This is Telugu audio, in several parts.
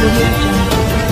audio jungle.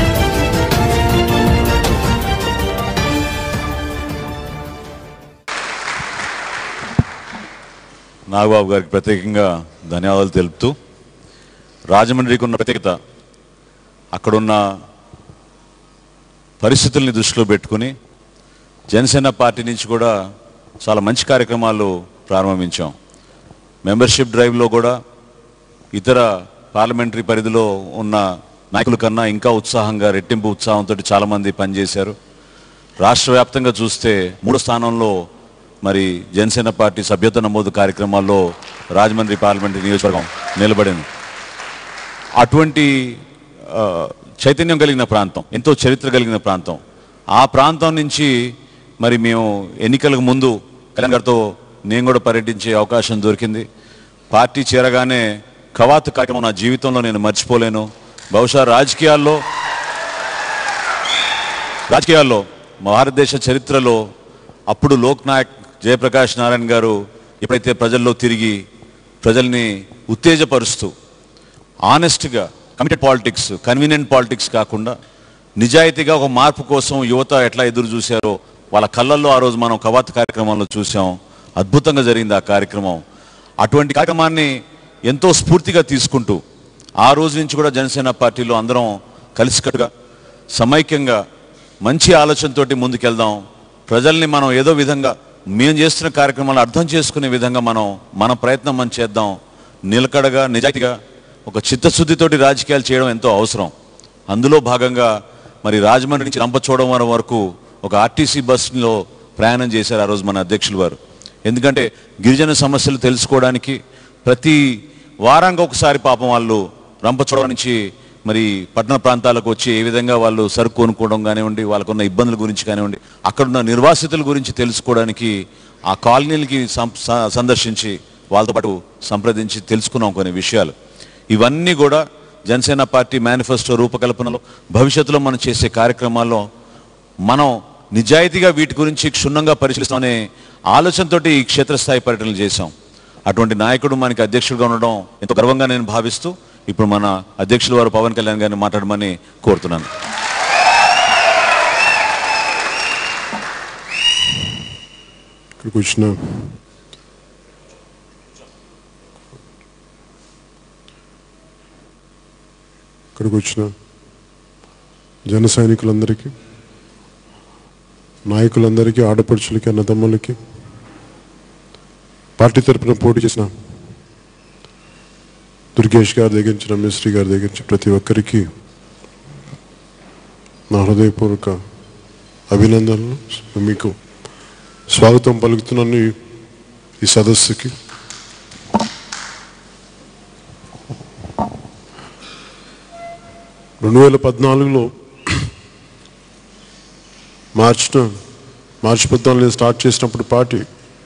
నాగబాబు గారికి ప్రత్యేకంగా ధన్యవాదాలు తెలుపుతూ రాజమండ్రికి ఉన్న ప్రత్యేకత అక్కడున్న పరిస్థితుల్ని దృష్టిలో పెట్టుకుని జనసేన పార్టీ నుంచి కూడా చాలా మంచి కార్యక్రమాలు ప్రారంభించాం మెంబర్షిప్ డ్రైవ్లో కూడా ఇతర పార్లమెంటరీ పరిధిలో ఉన్న నాయకుల కన్నా ఇంకా ఉత్సాహంగా రెట్టింపు ఉత్సాహంతో చాలామంది పనిచేశారు రాష్ట్ర వ్యాప్తంగా చూస్తే మూడో స్థానంలో మరి జనసేన పార్టీ సభ్యత నమోదు కార్యక్రమాల్లో రాజమండ్రి పార్లమెంటరీ నియోజకవర్గం నిలబడింది అటువంటి ఆ, చైతన్యం కలిగిన ప్రాంతం ఎంతో చరిత్ర కలిగిన ప్రాంతం ఆ ప్రాంతం నుంచి మరి మేము ఎన్నికలకు ముందు కళ్యాణ్ గారితో నేను కూడా పర్యటించే అవకాశం దొరికింది పార్టీ చేరగానే కవాతు కార్యక్రమం నా జీవితంలో నేను మర్చిపోలేను బహుశా రాజకీయాల్లో రాజకీయాల్లో మా భారతదేశ చరిత్రలో అప్పుడు లోక్ నాయక్ జయప్రకాష్ నారాయణ గారు ఎప్పుడైతే ప్రజల్లో తిరిగి ప్రజల్ని ఉత్తేజపరుస్తూ ఆనెస్ట్గా కమిటెడ్ పాలిటిక్స్ కన్వీనియంట్ పాలిటిక్స్ కాకుండా నిజాయితీగా ఒక మార్పు కోసం యువత ఎట్లా ఎదురు చూశారో వాళ్ళ కళ్ళల్లో ఆ రోజు మనం కవాత్ కార్యక్రమంలో చూసాం అద్భుతంగా జరిగింది ఆ కార్యక్రమం అటువంటి కార్యక్రమాన్ని ఎంతో స్ఫూర్తిగా తీసుకుంటూ ఆ రోజు నుంచి కూడా జనసేన పార్టీలో అందరం కలిసికట్టుగా సమైక్యంగా మంచి ఆలోచనతోటి ముందుకెళ్దాం ప్రజల్ని మనం ఏదో విధంగా మేము చేస్తున్న కార్యక్రమాలను అర్థం చేసుకునే విధంగా మనం మన ప్రయత్నం మనం చేద్దాం నిలకడగా నిజాయితీగా ఒక చిత్తశుద్ధితోటి రాజకీయాలు చేయడం ఎంతో అవసరం అందులో భాగంగా మరి రాజమండ్రి నుంచి రంపచోడవరం వరకు ఒక ఆర్టీసీ బస్సులో ప్రయాణం చేశారు ఆ రోజు మన అధ్యక్షులు వారు ఎందుకంటే గిరిజన సమస్యలు తెలుసుకోవడానికి ప్రతి వారానికి ఒకసారి పాపం వాళ్ళు రంపచోడవరం నుంచి మరి పట్టణ ప్రాంతాలకు వచ్చి ఏ విధంగా వాళ్ళు సరుకు కొనుక్కోవడం కానివ్వండి వాళ్ళకున్న ఇబ్బందుల గురించి కానివ్వండి అక్కడున్న నిర్వాసితుల గురించి తెలుసుకోవడానికి ఆ కాలనీలకి సం- స- సందర్శించి వాళ్ళతో పాటు సంప్రదించి తెలుసుకున్నాం కొన్ని విషయాలు ఇవన్నీ కూడా జనసేన పార్టీ మేనిఫెస్టో రూపకల్పనలో భవిష్యత్తులో మనం చేసే కార్యక్రమాల్లో మనం నిజాయితీగా వీటి గురించి క్షుణ్ణంగా పరిశీలిస్తామనే ఆలోచనతోటి ఈ క్షేత్రస్థాయి పర్యటనలు చేశాం అటువంటి నాయకుడు మనకి అధ్యక్షుడిగా ఉండడం ఎంతో గర్వంగా నేను భావిస్తూ ఇప్పుడు మన అధ్యక్షుల వారు పవన్ కళ్యాణ్ గారిని మాట్లాడమని కోరుతున్నాను ఇక్కడికి వచ్చిన ఇక్కడికి వచ్చిన జన సైనికులందరికీ నాయకులందరికీ ఆడపడుచులకి అన్నదమ్ములకి పార్టీ తరపున పోటీ చేసిన దుర్గేష్ గారి దగ్గర నుంచి రమేశ్రీ గారి దగ్గర నుంచి ప్రతి ఒక్కరికి నా హృదయపూర్వక అభినందనలు మీకు స్వాగతం పలుకుతున్నాను ఈ- ఈ సదస్సుకి రెండు వేల పద్నాలుగులో మార్చిన మార్చి పద్నాలుగు స్టార్ట్ చేసినప్పుడు పార్టీ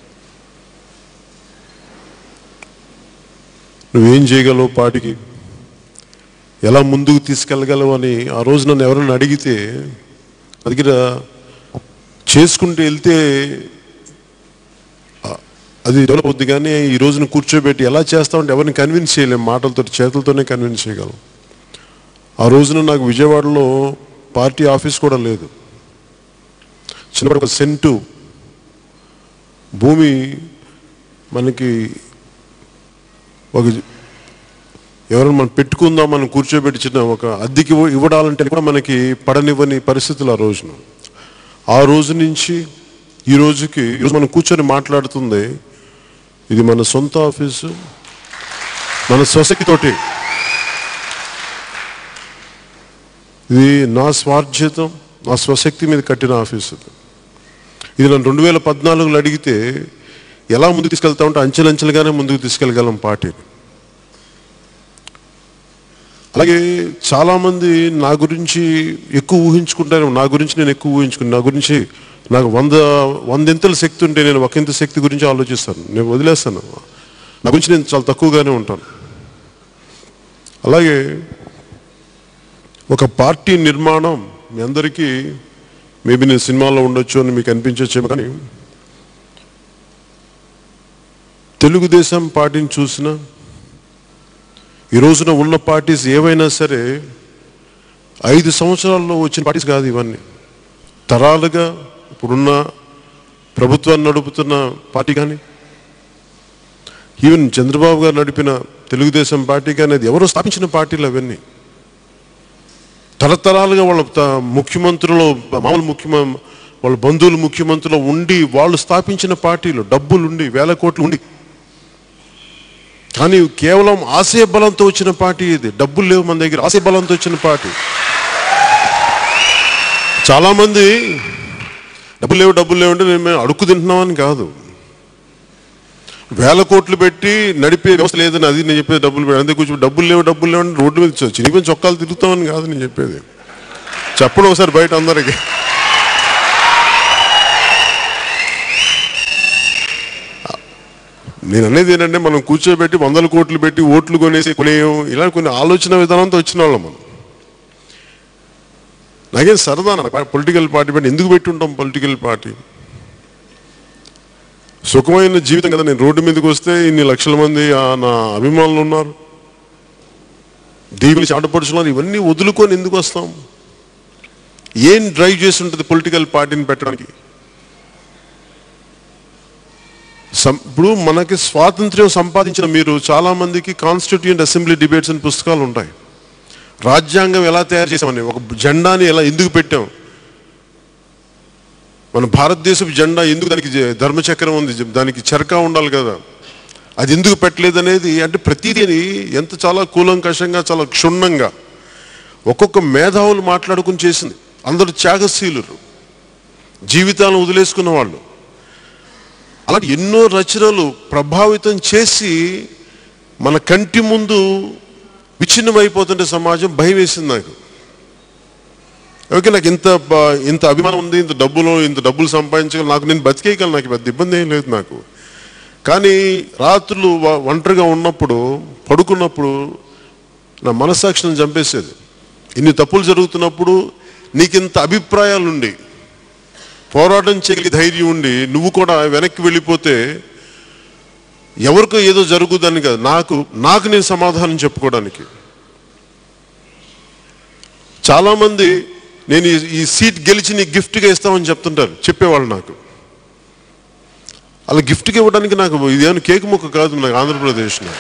నువ్వేం చేయగలవు పార్టీకి ఎలా ముందుకు తీసుకెళ్ళగలవు అని ఆ రోజు నన్ను ఎవరైనా అడిగితే నా దగ్గర చేసుకుంటూ వెళ్తే ఆ, అది డెవలప్ అవుద్ది కానీ ఈ రోజున కూర్చోబెట్టి ఎలా చేస్తామంటే ఎవరిని కన్విన్స్ చేయలేం మాటలతో చేతులతోనే కన్విన్స్ చేయగలం ఆ రోజున నాకు విజయవాడలో పార్టీ ఆఫీస్ కూడా లేదు చిన్నప్పుడు ఒక సెంటు భూమి మనకి ఒక ఎవరైనా మనం పెట్టుకుందాం మనం కూర్చోబెట్టి చిన్న ఒక అద్దెకి ఇవ్వ- ఇవ్వడాలంటే కూడా మనకి పడనివ్వని పరిస్థితులు ఆ రోజున ఆ రోజు నుంచి ఈ రోజుకి ఈరోజు మనం కూర్చొని మాట్లాడుతుంది ఇది మన సొంత ఆఫీసు మన స్వశక్తితోటి ఇది నా స్వార్జితం నా స్వశక్తి మీద కట్టిన ఆఫీసు ఇది. ఇది నన్ను రెండు వేల పద్నాలుగులో అడిగితే ఎలా ముందుకు తీసుకెళ్తామంటే అంచెలంచెలుగానే ముందుకు తీసుకెళ్ళగలం పార్టీని అలాగే చాలామంది నా గురించి ఎక్కువ ఊహించుకుంటారు నా గురించి నేను ఎక్కువ ఊహించుకుని నా గురించి నాకు వంద వందెంతల శక్తి ఉంటే నేను ఒక ఇంత శక్తి గురించి ఆలోచిస్తాను నేను వదిలేస్తాను నా గురించి నేను చాలా తక్కువగానే ఉంటాను అలాగే ఒక పార్టీ నిర్మాణం మీ అందరికీ మేబీ నేను సినిమాలో ఉండొచ్చు అని మీకు అనిపించచ్చేమో కానీ తెలుగుదేశం పార్టీని చూసినా ఈ రోజున ఉన్న పార్టీస్ ఏవైనా సరే ఐదు సంవత్సరాల్లో వచ్చిన పార్టీస్ కాదు ఇవన్నీ తరాలుగా ఇప్పుడున్న ప్రభుత్వాన్ని నడుపుతున్న పార్టీ కానీ ఈవెన్ చంద్రబాబు గారు నడిపిన తెలుగుదేశం పార్టీ కానీ అది ఎవరో స్థాపించిన పార్టీలు అవన్నీ తరతరాలుగా వాళ్ళ త- ముఖ్యమంత్రులు మామూలు ముఖ్యమ వాళ్ళ బంధువులు ముఖ్యమంత్రులు ఉండి వాళ్ళు స్థాపించిన పార్టీలు డబ్బులు ఉండి వేల కోట్లు ఉండి కానీ కేవలం ఆశయ బలంతో వచ్చిన పార్టీ ఇది డబ్బులు లేవు మన దగ్గర ఆశయ బలంతో వచ్చిన పార్టీ చాలా మంది డబ్బులు లేవు డబ్బులు లేవు అంటే నేను మేము అడుక్కు తింటున్నామని కాదు వేల కోట్లు పెట్టి నడిపే వ్యవస్థ లేదని అది నేను చెప్పేది డబ్బులు పెట్టి అంతే కూర్చొని డబ్బులు లేవు డబ్బులు లేవు అంటే రోడ్డు మీద చ- చినిగిపోయిన చొక్కాలు తిరుగుతామని కాదు నేను చెప్పేది చెప్పడం ఒకసారి బయట అందరికి నేను అనేది ఏంటంటే మనం కూర్చోబెట్టి వందల కోట్లు పెట్టి ఓట్లు కొనేసి కొనేయం ఇలా కొన్ని ఆలోచన విధానంతో వచ్చిన వాళ్ళం మనం నాకేం సరదా పొలిటికల్ పార్టీ పెట్టి ఎందుకు పెట్టి ఉంటాం పొలిటికల్ పార్టీ సుఖమైన జీవితం కదా నేను రోడ్డు మీదకి వస్తే ఇన్ని లక్షల మంది ఆ, నా అభిమానులు ఉన్నారు దీవులు చాటపడుచున్నారు ఇవన్నీ వదులుకొని ఎందుకు వస్తాం ఏం డ్రైవ్ చేసి ఉంటుంది పొలిటికల్ పార్టీని పెట్టడానికి సం- ఇప్పుడు మనకి స్వాతంత్ర్యం సంపాదించిన మీరు చాలా మందికి కాన్స్టిట్యూంట్ అసెంబ్లీ డిబేట్స్ అని పుస్తకాలు ఉంటాయి రాజ్యాంగం ఎలా తయారు చేసామని ఒక జెండాని ఎలా ఎందుకు పెట్టాం మన భారతదేశపు జెండా ఎందుకు దానికి జ- ధర్మచక్రం ఉంది దానికి చరకా ఉండాలి కదా అది ఎందుకు పెట్టలేదు అనేది అంటే ప్రతిదీని ఎంత చాలా కూలంకషంగా చాలా క్షుణ్ణంగా ఒక్కొక్క మేధావులు మాట్లాడుకుని చేసింది అందరూ త్యాగశీలురు జీవితాలను వదిలేసుకున్న వాళ్ళు అలాంటి ఎన్నో రచనలు ప్రభావితం చేసి మన కంటి ముందు విచ్ఛిన్నమైపోతుంటే సమాజం భయం వేసింది నాకు ఓకే నాకు ఇంత బ- ఇంత అభిమానం ఉంది ఇంత డబ్బులు ఇంత డబ్బులు సంపాదించగలను నాకు నేను బతికేయగలను నాకు పెద్ద ఇబ్బంది ఏం లేదు నాకు కానీ రాత్రులు వ- ఒంటరిగా ఉన్నప్పుడు పడుకున్నప్పుడు నా మనస్సాక్షిని చంపేసేది ఇన్ని తప్పులు జరుగుతున్నప్పుడు నీకు ఇంత అభిప్రాయాలు ఉండి పోరాటం చేయగలిగే ధైర్యం ఉండి నువ్వు కూడా వెనక్కి వెళ్ళిపోతే ఎవరికో ఏదో జరుగుదని కాదు నాకు నాకు నేను సమాధానం చెప్పుకోవడానికి చాలా మంది నేను ఈ- ఈ సీట్ గెలిచి నీ గిఫ్ట్గా ఇస్తామని చెప్తుంటారు చెప్పేవాళ్ళు నాకు అలా గిఫ్ట్గా ఇవ్వడానికి నాకు ఇదేమైనా కేక్ ముక్క కాదు నాకు ఆంధ్రప్రదేశ్లో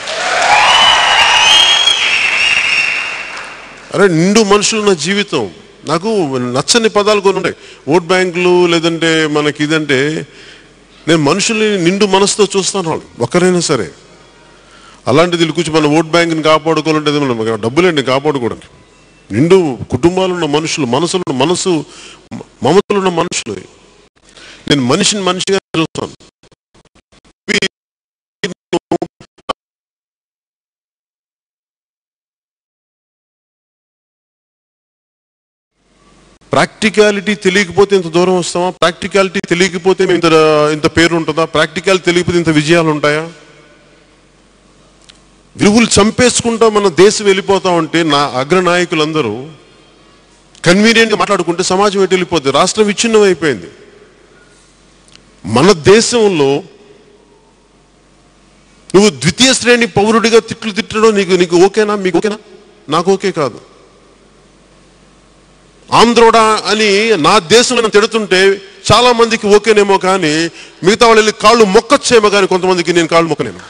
అరే నిండు మనుషులు నా జీవితం నాకు నచ్చని పదాలు కొన్ని ఉంటాయి ఓట్ బ్యాంకులు లేదంటే మనకి ఇదంటే నేను మనుషుల్ని నిండు మనసుతో చూస్తాను వాళ్ళు ఒక్కరైనా సరే అలాంటిది వీళ్ళు కూర్చొని మన ఓట్ బ్యాంక్ని కాపాడుకోవాలంటే అది మనం డబ్బులేండి కాపాడుకోవడానికి నిండు కుటుంబాలు ఉన్న మనుషులు మనసులు ఉన్న మనసు మమతలు ఉన్న మనుషులు నేను మనిషిని మనిషిగా చూస్తాను ప్రాక్టికాలిటీ తెలియకపోతే ఇంత దూరం వస్తామా ప్రాక్టికాలిటీ తెలియకపోతే ఇంత ఇంత పేరు ఉంటుందా ప్రాక్టికాలిటీ తెలియకపోతే ఇంత విజయాలు ఉంటాయా విలువలు చంపేసుకుంటా మన దేశం వెళ్ళిపోతా ఉంటే నా అగ్రనాయకులందరూ కన్వీనియంట్గా మాట్లాడుకుంటే సమాజం ఎటు వెళ్ళిపోతుంది రాష్ట్రం విచ్ఛిన్నం అయిపోయింది మన దేశంలో నువ్వు ద్వితీయ శ్రేణి పౌరుడిగా తిట్లు తిట్టడం నీకు నీకు ఓకేనా మీకు ఓకేనా నాకు ఓకే కాదు ఆంధ్రోడా అని నా దేశంలో నన్ను తిడుతుంటే చాలా మందికి ఓకేనేమో కానీ మిగతా వాళ్ళు వెళ్ళి కాళ్ళు మొక్కచ్చేమో కానీ కొంతమందికి నేను కాళ్ళు మొక్కలేను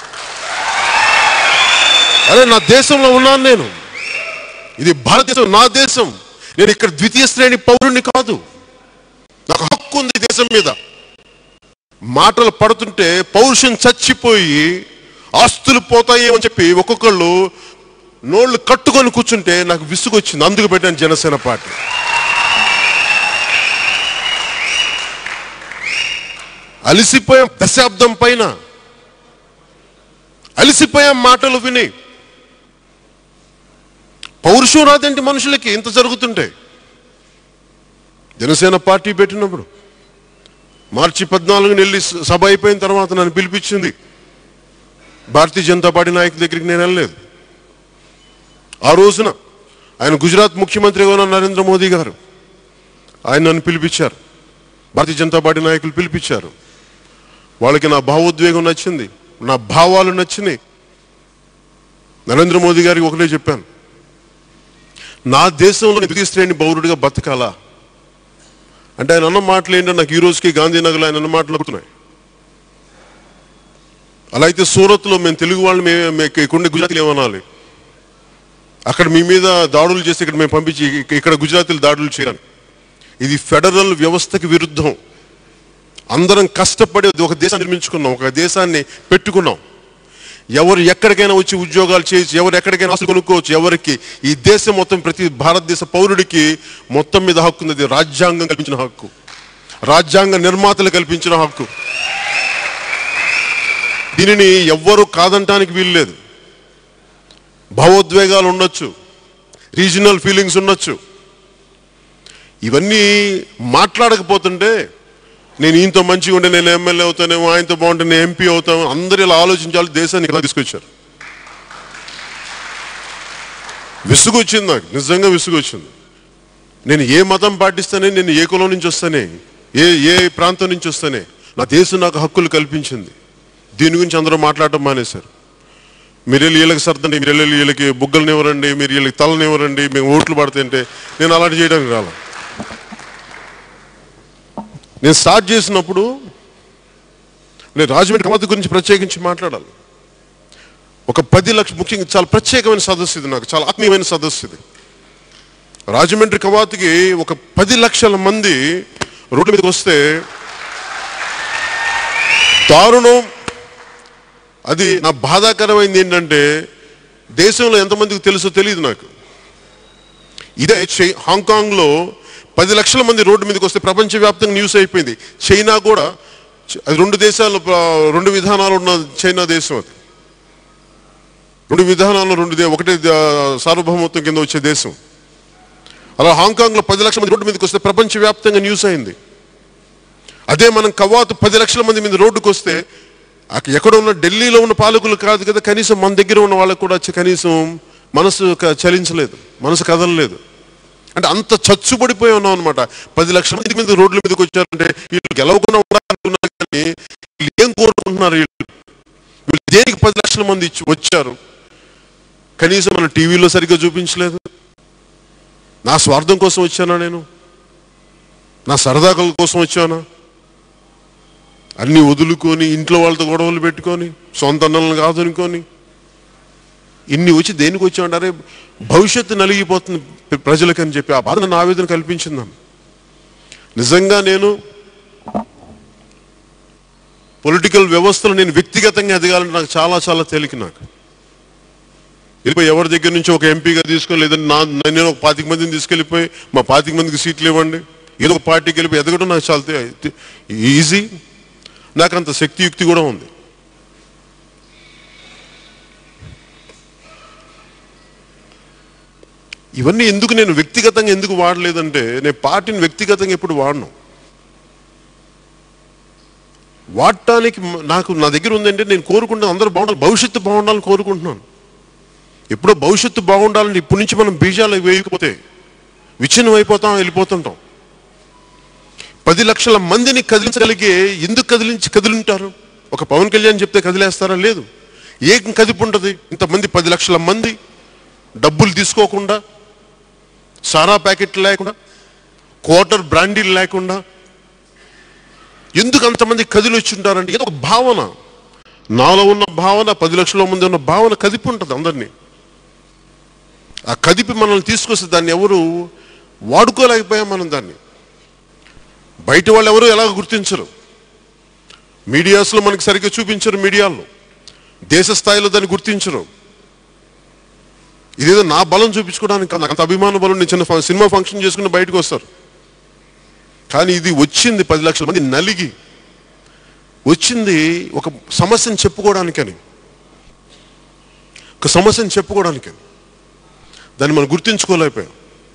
అరే నా దేశంలో ఉన్నాను నేను ఇది భారతదేశం నా దేశం నేను ఇక్కడ ద్వితీయ శ్రేణి పౌరుణ్ణి కాదు నాకు హక్కు ఉంది ఈ దేశం మీద మాటలు పడుతుంటే పౌరుషం చచ్చిపోయి ఆస్తులు పోతాయేమో అని చెప్పి ఒక్కొక్కళ్ళు నోళ్ళు కట్టుకొని కూర్చుంటే నాకు విసుగు వచ్చింది అందుకు పెట్టాను జనసేన పార్టీ అలిసిపోయాం దశాబ్దం పైన అలిసిపోయాం మాటలు విని పౌరుషం రాదండి మనుషులకి ఇంత జరుగుతుంటే జనసేన పార్టీ పెట్టినప్పుడు మార్చి పద్నాలుగు వెళ్ళి సభ అయిపోయిన తర్వాత నన్ను పిలిపించింది భారతీయ జనతా పార్టీ నాయకుల దగ్గరికి నేను వెళ్ళలేదు ఆ రోజున ఆయన గుజరాత్ ముఖ్యమంత్రిగా ఉన్న నరేంద్ర మోదీ గారు ఆయన నన్ను పిలిపించారు భారతీయ జనతా పార్టీ నాయకులు పిలిపించారు వాళ్ళకి నా భావోద్వేగం నచ్చింది నా భావాలు నచ్చినాయి నరేంద్ర మోదీ గారికి ఒకటే చెప్పాను నా దేశంలో నేను ద్వితీయ శ్రేణి పౌరుడిగా బతకాలా అంటే ఆయన అన్న మాటలు ఏంటో నాకు ఈ రోజుకి గాంధీనగర్లో ఆయన అన్న మాటలు గుర్తున్నాయి అలా అయితే సూరత్లో మేము తెలుగు వాళ్ళు మేము ఇక్కడ గుజరాతీలు ఏమనాలి అక్కడ మీ మీద దాడులు చేసి ఇక్కడ మేము పంపించి ఇక- ఇక్కడ గుజరాతీలు దాడులు చేయాలి ఇది ఫెడరల్ వ్యవస్థకి విరుద్ధం అందరం కష్టపడి ఒక దేశాన్ని నిర్మించుకున్నాం ఒక దేశాన్ని పెట్టుకున్నాం ఎవరు ఎక్కడికైనా వచ్చి ఉద్యోగాలు చేయొచ్చు ఎవరు ఎక్కడికైనా ఆస్తులు కొనుక్కోవచ్చు ఎవరికి ఈ దేశం మొత్తం ప్రతి భారతదేశ పౌరుడికి మొత్తం మీద హక్కు ఉంది అది రాజ్యాంగం కల్పించిన హక్కు రాజ్యాంగ నిర్మాతలు కల్పించిన హక్కు దీనిని ఎవ్వరూ కాదంటానికి వీలు లేదు భావోద్వేగాలు ఉండొచ్చు రీజనల్ ఫీలింగ్స్ ఉండొచ్చు ఇవన్నీ మాట్లాడకపోతుంటే నేను ఈయనతో మంచిగా ఉంటే నేను ఎమ్మెల్యే అవుతానేమో ఆయనతో బాగుంటే నేను ఎంపీ అవుతాను అందరూ ఇలా ఆలోచించాలి దేశాన్ని ఇలా తీసుకొచ్చారు విసుగు వచ్చింది నాకు నిజంగా విసుగు వచ్చింది నేను ఏ మతం పాటిస్తానే నేను ఏ కులం నుంచి వస్తానే ఏ ఏ ప్రాంతం నుంచి వస్తానే నా దేశం నాకు హక్కులు కల్పించింది దీని గురించి అందరూ మాట్లాడటం మానేశారు మీరు వెళ్ళి వీళ్ళకి సర్దండి మీరు వెళ్ళి వీళ్ళకి బుగ్గలను ఇవ్వరండి మీరు వీళ్ళకి తలని ఇవ్వరండి మేము ఓట్లు పడుతుంటే నేను అలాంటి చేయడానికి రాలా నేను స్టార్ట్ చేసినప్పుడు నేను రాజమండ్రి కమత గురించి ప్రత్యేకించి మాట్లాడాలి ఒక పది లక్ష ముఖ్యంగా చాలా ప్రత్యేకమైన సదస్సు ఇది నాకు చాలా ఆత్మీయమైన సదస్సు ఇది రాజమండ్రి కవాతుకి ఒక పది లక్షల మంది రోడ్డు మీదకి వస్తే దారుణం అది నా బాధాకరమైంది ఏంటంటే దేశంలో ఎంతమందికి తెలుసో తెలియదు నాకు ఇదే చై- హాంకాంగ్లో పది లక్షల మంది రోడ్డు మీదకి వస్తే ప్రపంచవ్యాప్తంగా న్యూస్ అయిపోయింది చైనా కూడా చ- అది రెండు దేశాలు ప- రెండు విధానాలు ఉన్న చైనా దేశం అది రెండు విధానాలు రెండు దే- ఒకటే ద- సార్వభౌమత్వం కింద వచ్చే దేశం అలా హాంకాంగ్లో పది లక్షల మంది రోడ్డు మీదకి వస్తే ప్రపంచవ్యాప్తంగా న్యూస్ అయింది అదే మనం కవాతు పది లక్షల మంది మీద రోడ్డుకు వస్తే అక్కడ ఎక్కడ ఉన్న ఢిల్లీలో ఉన్న పాలకులు కాదు కదా కనీసం మన దగ్గర ఉన్న వాళ్ళకు కూడా వచ్చి కనీసం మనసు క- చలించలేదు మనసు కదలలేదు అంటే అంత చచ్చుబడిపోయి ఉన్నాం అనమాట పది లక్షల మంది మీద రోడ్ల మీదకి వచ్చారంటే వీళ్ళు గెలవకుండా ఉండాలనుకున్నారు కానీ వీళ్ళు ఏం కోరుకుంటున్నారు వీళ్ళు వీళ్ళు దేనికి పది లక్షల మంది ఇచ్చి వచ్చారు కనీసం మన టీవీలో సరిగ్గా చూపించలేదు నా స్వార్థం కోసం వచ్చానా నేను నా సరదాకల కోసం వచ్చానా అన్ని వదులుకొని ఇంట్లో వాళ్ళతో గొడవలు పెట్టుకొని సొంత అన్నలను కాదనుకొని ఇన్ని వచ్చి దేనికి వచ్చామంటారే భవిష్యత్తు నలిగిపోతుంది ప్ర- ప్రజలకని చెప్పి ఆ బాధ నా ఆవేదన కల్పించిందాం నిజంగా నేను పొలిటికల్ వ్యవస్థలో నేను వ్యక్తిగతంగా ఎదగాలంటే నాకు చాలా చాలా తేలిక నాకు వెళ్ళిపోయి ఎవరి దగ్గర నుంచి ఒక ఎంపీగా తీసుకొని లేదంటే నా నేను ఒక పాతిక మందిని తీసుకెళ్ళిపోయి మా పాతిక మందికి సీట్లు ఇవ్వండి ఏదో ఒక పార్టీకి వెళ్ళిపోయి ఎదగడం నాకు చాలా తే- ఈజీ నాకు అంత శక్తియుక్తి కూడా ఉంది ఇవన్నీ ఎందుకు నేను వ్యక్తిగతంగా ఎందుకు వాడలేదంటే నేను పార్టీని వ్యక్తిగతంగా ఎప్పుడు వాడను వాడటానికి మ- నాకు నా దగ్గర ఉందంటే నేను కోరుకుంటున్నాను అందరూ బాగుండాలి భవిష్యత్తు బాగుండాలని కోరుకుంటున్నాను ఎప్పుడో భవిష్యత్తు బాగుండాలని ఇప్పటి నుంచి మనం బీజాలు వేయకపోతే విచ్ఛిన్నం అయిపోతాం వెళ్ళిపోతుంటాం పది లక్షల మందిని కదిలించగలిగే ఎందుకు కదిలించి కదిలింటారు ఒక పవన్ కళ్యాణ్ చెప్తే కదిలేస్తారా లేదు ఏం కదిపు ఉంటుంది ఇంతమంది పది లక్షల మంది డబ్బులు తీసుకోకుండా సారా ప్యాకెట్లు లేకుండా క్వార్టర్ బ్రాండీలు లేకుండా ఎందుకు అంతమంది కదిలి వచ్చి ఉంటారంటే ఏదో ఒక భావన నాలో ఉన్న భావన పది లక్షల మంది ఉన్న భావన కదిపి ఉంటుంది అందరినీ ఆ కదిపి మనల్ని తీసుకొస్తే దాన్ని ఎవరు వాడుకోలేకపోయాం మనం దాన్ని బయట వాళ్ళు ఎవరు ఎలా గుర్తించరు మీడియాస్లో మనకి సరిగ్గా చూపించరు మీడియాలో దేశ స్థాయిలో దాన్ని గుర్తించరు ఇదేదో నా బలం చూపించుకోవడానికి కాదు. నాకు అంత అభిమాన బలం నేను చిన్న ఫ- సినిమా ఫంక్షన్ చేసుకుని బయటకు వస్తారు కానీ ఇది వచ్చింది పది లక్షల మంది నలిగి వచ్చింది ఒక సమస్యను చెప్పుకోవడానికని ఒక సమస్యను చెప్పుకోవడానికని దాన్ని మనం గుర్తించుకోలేకపోయాం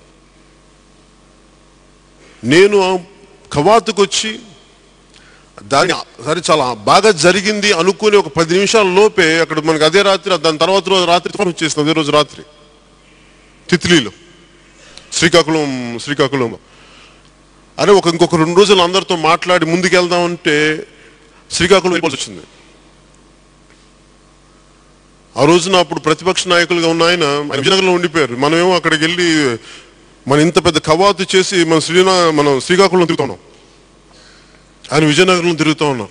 నేను ఆ కవాతుకు వచ్చి దాని సరే చాలా బాగా జరిగింది అనుకుని ఒక పది నిమిషాల లోపే అక్కడ మనకి అదే రాత్రి దాని తర్వాత రోజు రాత్రి తుఫాను వచ్చేసింది అదే రోజు రాత్రి తిత్లీలో శ్రీకాకుళం శ్రీకాకుళంలో అరే ఒక ఇంకొక రెండు రోజులు అందరితో మాట్లాడి ముందుకెళ్దామంటే శ్రీకాకుళం వెళ్ళిపోవాల్సి వచ్చింది ఆ రోజున అప్పుడు ప్రతిపక్ష నాయకులుగా ఉన్న ఆయన ఆయన విజయనగరంలో ఉండిపోయారు మనమేమో అక్కడికి వెళ్ళి మన ఇంత పెద్ద కవాతు చేసి మన శ్రీనా మనం శ్రీకాకుళం తిరుగుతున్నాం ఆయన విజయనగరంలో తిరుగుతూ ఉన్నారు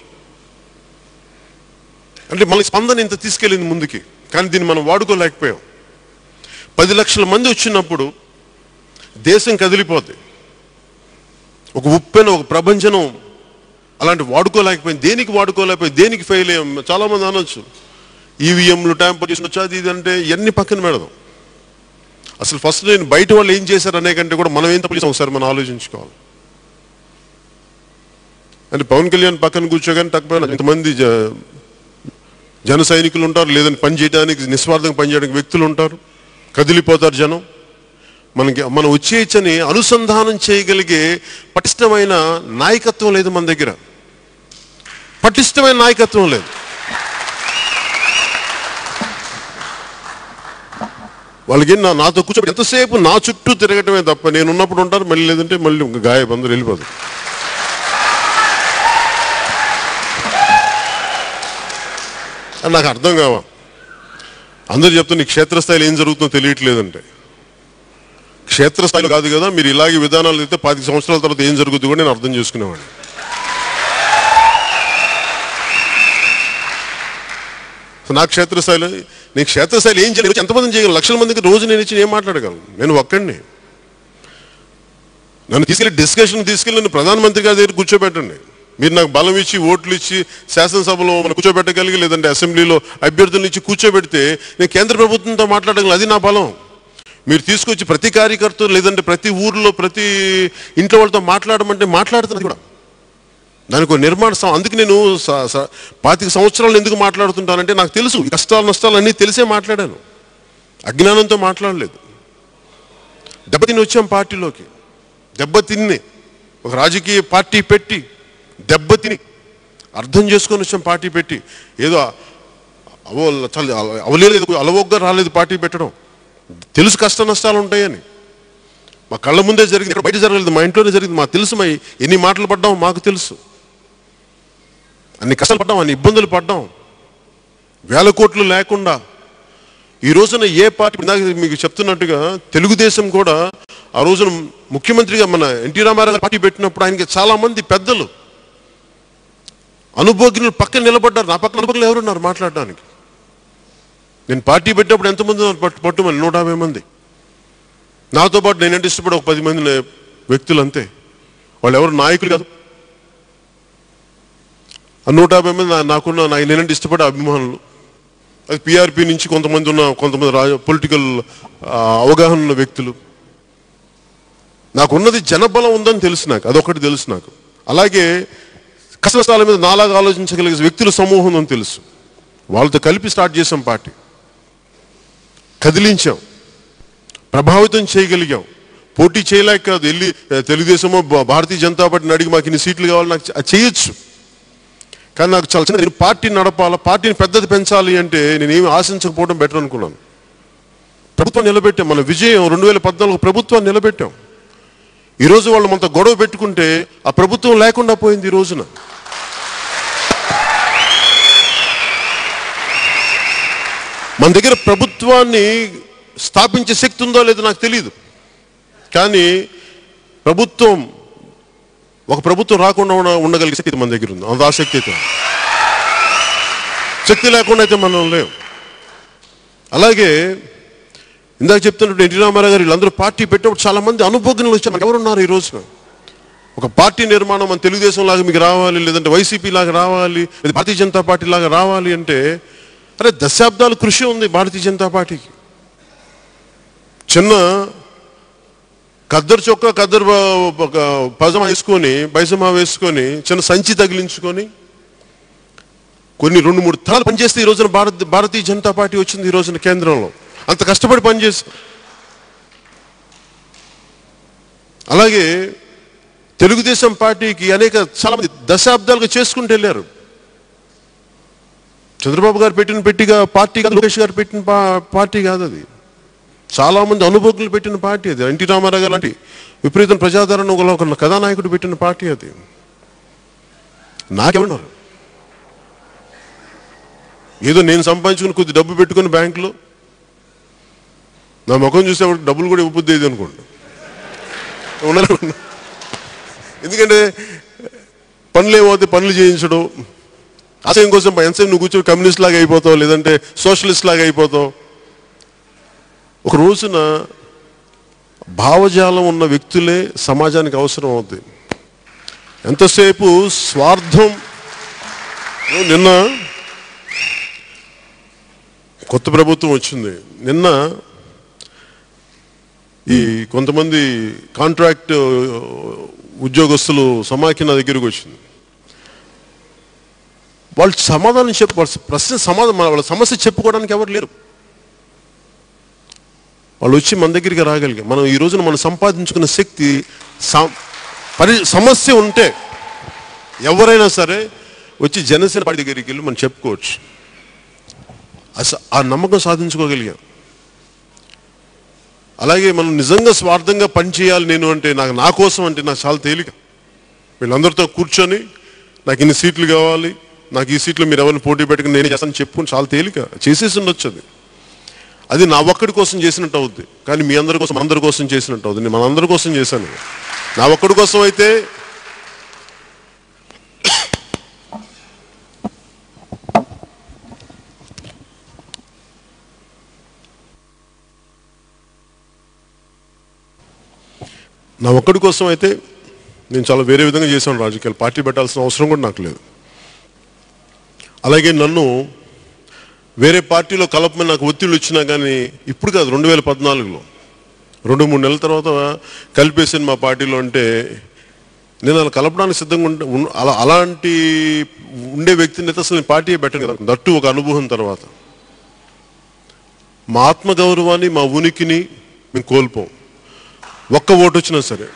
అంటే మన స్పందన ఇంత తీసుకెళ్ళింది ముందుకి కానీ దీన్ని మనం వాడుకోలేకపోయాం పది లక్షల మంది వచ్చినప్పుడు దేశం కదిలిపోద్ది ఒక ఉప్పెన ఒక ప్రభంజనం అలాంటి వాడుకోలేకపోయింది దేనికి వాడుకోలేకపోయింది దేనికి ఫెయిల్ అయ్యాం చాలా మంది అనొచ్చు ఈవీఎంలు ట్యాంపర్ చేసిన అది ఇది అంటే ఇవన్నీ పక్కన పెడదాం అసలు ఫస్ట్ నేను బయట వాళ్ళు ఏం చేశారు అనే కంటే కూడా మనం ఏం తప్పు చేసాం ఒకసారి మనం ఆలోచించుకోవాలి అంటే పవన్ కళ్యాణ్ పక్కన కూర్చోగానే తక్కువ ఇంతమంది జ- జన సైనికులు ఉంటారు లేదని పని చేయడానికి నిస్వార్థంగా పనిచేయడానికి వ్యక్తులు ఉంటారు కదిలిపోతారు జనం మనకి మనం వచ్చేయచ్చని అనుసంధానం చేయగలిగే పటిష్టమైన నాయకత్వం లేదు మన దగ్గర పటిష్టమైన నాయకత్వం లేదు వాళ్ళకి నా నాతో కూర్చోబెట్టి ఎంతసేపు నా చుట్టూ తిరగటమే తప్ప నేను ఉన్నప్పుడు ఉంటారు మళ్ళీ లేదంటే మళ్ళీ ఇంక గాయ బందరు వెళ్ళిపోదు అది నాకు అర్థం కావా అందరూ చెప్తున్న నీ క్షేత్రస్థాయిలో ఏం జరుగుతుందో తెలియట్లేదంటే క్షేత్రస్థాయిలో కాదు కదా మీరు ఇలాగే విధానాలు అయితే పది సంవత్సరాల తర్వాత ఏం జరుగుతుంది కూడా నేను అర్థం చేసుకునేవాడిని సో నా క్షేత్రస్థాయిలో నేను క్షేత్రస్థాయిలో ఏం చేయలేదు ఎంతమంది చేయగలను లక్షల మందికి రోజు నేను ఇచ్చి ఏం మాట్లాడగలను నేను ఒక్కడిని నన్ను తీసుకెళ్ళి డిస్కషన్ తీసుకెళ్ళి నన్ను ప్రధానమంత్రి గారి దగ్గర కూర్చోబెట్టండి మీరు నాకు బలం ఇచ్చి ఓట్లు ఇచ్చి శాసనసభలో మనం కూర్చోబెట్టగలిగి లేదంటే అసెంబ్లీలో అభ్యర్థులను ఇచ్చి కూర్చోబెడితే నేను కేంద్ర ప్రభుత్వంతో మాట్లాడగలను అది నా బలం మీరు తీసుకొచ్చి ప్రతి కార్యకర్త లేదంటే ప్రతి ఊర్లో ప్రతి ఇంట్లో వాళ్ళతో మాట్లాడమంటే మాట్లాడుతున్నది కూడా దానికి ఒక నిర్మాణ సం- అందుకు నేను స- స- పాతిక సంవత్సరాలు ఎందుకు మాట్లాడుతుంటానంటే నాకు తెలుసు ఈ కష్టాలు నష్టాలు అన్నీ తెలిసే మాట్లాడాను అజ్ఞానంతో మాట్లాడలేదు దెబ్బతిని వచ్చాం పార్టీలోకి దెబ్బతిని ఒక రాజకీయ పార్టీ పెట్టి దెబ్బతిని అర్థం చేసుకొని వచ్చాం పార్టీ పెట్టి ఏదో అవో చాలా అవలేదు అలవోగ్గా రాలేదు పార్టీ పెట్టడం తెలుసు కష్ట నష్టాలు ఉంటాయని మా కళ్ళ ముందే జరిగింది ఇక్కడ బయట జరగలేదు మా ఇంట్లోనే జరిగింది మాకు తెలుసు మా ఎన్ని మాటలు పడ్డామో మాకు తెలుసు అన్ని కష్టాలు పడ్డాం అన్ని ఇబ్బందులు పడ్డాం వేల కోట్లు లేకుండా ఈ రోజున ఏ పార్టీ ఇందాక మీకు చెప్తున్నట్టుగా తెలుగుదేశం కూడా ఆ రోజున ముఖ్యమంత్రిగా మన ఎన్టీ రామారావు గారు పార్టీ పెట్టినప్పుడు ఆయనకి చాలా మంది పెద్దలు అనుభోగ్యులు పక్కన నిలబడ్డారు నా పక్కన అనుభోగులు ఎవరున్నారు మాట్లాడడానికి నేను పార్టీ పెట్టినప్పుడు ఎంతమంది ఉన్నారు పట్టు పట్టుమని నూట యాభై మంది నాతో పాటు నేనంటే ఇష్టపడే ఒక పది మంది నే- వ్యక్తులు అంతే వాళ్ళు ఎవరు నాయకులు కాదు ఆ నూట యాభై మంది నా- నాకున్న నాకు నేనంటే ఇష్టపడే అభిమానులు అది పిఆర్పి నుంచి కొంతమంది ఉన్న కొంతమంది రాజ పొలిటికల్ అవగాహన ఉన్న వ్యక్తులు నాకున్నది జనబలం ఉందని తెలుసు నాకు అదొకటి తెలుసు నాకు అలాగే కష్టనష్టాల మీద నాలాగా ఆలోచించగలిగే వ్యక్తుల సమూహం ఉందని తెలుసు వాళ్ళతో కలిపి స్టార్ట్ చేసాం పార్టీ కదిలించాం ప్రభావితం చేయగలిగాం పోటీ చేయలేక కాదు వెళ్ళి ఆ, తెలుగుదేశమో భా- భారతీయ జనతా పార్టీని అడిగి మాకు ఇన్ని సీట్లు కావాలి నాకు చ- అది చేయొచ్చు కానీ నాకు చాలా చిన్న నేను పార్టీని నడపాలా పార్టీని పెద్దది పెంచాలి అంటే నేను ఏమి ఆశించకపోవడం బెటర్ అనుకున్నాను ప్రభుత్వం నిలబెట్టాం మన విజయం రెండు వేల పద్నాలుగు ప్రభుత్వాన్ని నిలబెట్టాం ఈ రోజు వాళ్ళు మనతో గొడవ పెట్టుకుంటే ఆ ప్రభుత్వం లేకుండా పోయింది ఈ రోజున మన దగ్గర ప్రభుత్వాన్ని స్థాపించే శక్తి ఉందో లేదో నాకు తెలియదు కానీ ప్రభుత్వం ఒక ప్రభుత్వం రాకుండా ఉన్న- ఉండగలిగే శక్తి మన దగ్గర ఉంది అంత ఆ శక్తి అయితే ఉంది. శక్తి లేకుండా అయితే మనం లేవు అలాగే ఇందాక చెప్తున్నట్టు ఎన్టీ రామారావు గారు వీళ్ళందరూ పార్టీ పెట్టినప్పుడు చాలా మంది అనుభోగ్యులు వచ్చారు మనకు ఎవరున్నారు ఈ రోజున ఒక పార్టీ నిర్మాణం మన తెలుగుదేశం లాగా మీకు రావాలి లేదంటే వైసీపీ లాగా రావాలి లేదా భారతీయ జనతా పార్టీ లాగా రావాలి అంటే అరే దశాబ్దాలు కృషి ఉంది భారతీయ జనతా పార్టీకి చిన్న కద్దరు చొక్క కద్దరు బ- ఒక పజమా వేసుకొని పైజమా వేసుకొని చిన్న సంచి తగిలించుకొని కొన్ని రెండు మూడు తరాలు పనిచేస్తే ఈ రోజున భారత భారతీయ జనతా పార్టీ వచ్చింది ఈ రోజున కేంద్రంలో అంత కష్టపడి పనిచేసి అలాగే తెలుగుదేశం పార్టీకి అనేక చాలా మంది దశాబ్దాలుగా చేసుకుంటూ వెళ్ళారు చంద్రబాబు గారు పెట్టిన పెట్టిగా పార్టీ కాదు లోకేష్ గారు పెట్టిన పా- పార్టీ కాదు అది చాలా మంది అనుభోగులు పెట్టిన పార్టీ అది ఎన్టీ రామారావు గారు లాంటి విపరీతం ప్రజాదరణ గల ఒక కథానాయకుడు పెట్టిన పార్టీ అది నాకెవరున్నారు ఏదో నేను సంపాదించుకుని కొద్ది డబ్బు పెట్టుకుని బ్యాంకులో నా ముఖం చూస్తే వాడికి డబ్బులు కూడా ఇవ్వబుద్ది ఇది అనుకోండి ఉన్నారు ఎందుకంటే పనులు ఏమవుతాయి పనులు చేయించడం ఆశయం కోసం ఎంతసేపు నువ్వు కూర్చొని కమ్యూనిస్ట్ లాగా అయిపోతావు లేదంటే సోషలిస్ట్ లాగా అయిపోతావు ఒక రోజున భావజాలం ఉన్న వ్యక్తులే సమాజానికి అవసరం అవుతుంది ఎంతసేపు స్వార్థం నిన్న కొత్త ప్రభుత్వం వచ్చింది నిన్న ఈ కొంతమంది కాంట్రాక్ట్ ఉద్యోగస్తులు సమాఖ్య నా దగ్గరికి వచ్చింది వాళ్ళు సమాధానం చెప్పు వాళ్ళ ప్రశ్న సమాధానం వాళ్ళ సమస్య చెప్పుకోవడానికి ఎవరు లేరు వాళ్ళు వచ్చి మన దగ్గరికి రాగలిగాం మనం ఈ రోజున మనం సంపాదించుకున్న శక్తి స- పరి సమస్య ఉంటే ఎవరైనా సరే వచ్చి జనసేన పార్టీ దగ్గరికి వెళ్ళి మనం చెప్పుకోవచ్చు అస ఆ నమ్మకం సాధించుకోగలిగాం అలాగే మనం నిజంగా స్వార్థంగా పనిచేయాలి నేను అంటే నాకు నా కోసం అంటే నాకు చాలా తేలిక వీళ్ళందరితో కూర్చొని నాకు ఇన్ని సీట్లు కావాలి నాకు ఈ సీట్లు మీరు ఎవరిని పోటీ పెట్టుకుని నేను చేస్తాను చెప్పుకుని చాలా తేలిక చేసేసి ఉండొచ్చు అది అది నా ఒక్కడి కోసం చేసినట్టు అవుద్ది కానీ మీ అందరి కోసం అందరి కోసం చేసినట్టు అవుతుంది నేను మనందరి కోసం చేశాను నా ఒక్కడి కోసం అయితే నా ఒక్కడి కోసం అయితే నేను చాలా వేరే విధంగా చేశాను రాజకీయాలు పార్టీ పెట్టాల్సిన అవసరం కూడా నాకు లేదు అలాగే నన్ను వేరే పార్టీలో కలపమని నాకు ఒత్తిళ్ళు వచ్చినా కానీ ఇప్పుడు కాదు రెండు వేల పద్నాలుగులో రెండు మూడు నెలల తర్వాత కలిపేసాను మా పార్టీలో అంటే నేను అలా కలపడానికి సిద్ధంగా ఉంటే ఉన్- అలా అలాంటి ఉండే వ్యక్తిని అయితే అసలు నేను పార్టీ పెట్టను కదా దట్టు ఒక అనుభవం తర్వాత మా ఆత్మగౌరవాన్ని మా ఉనికిని మేము కోల్పోం ఒక్క ఓటు వచ్చినా సరే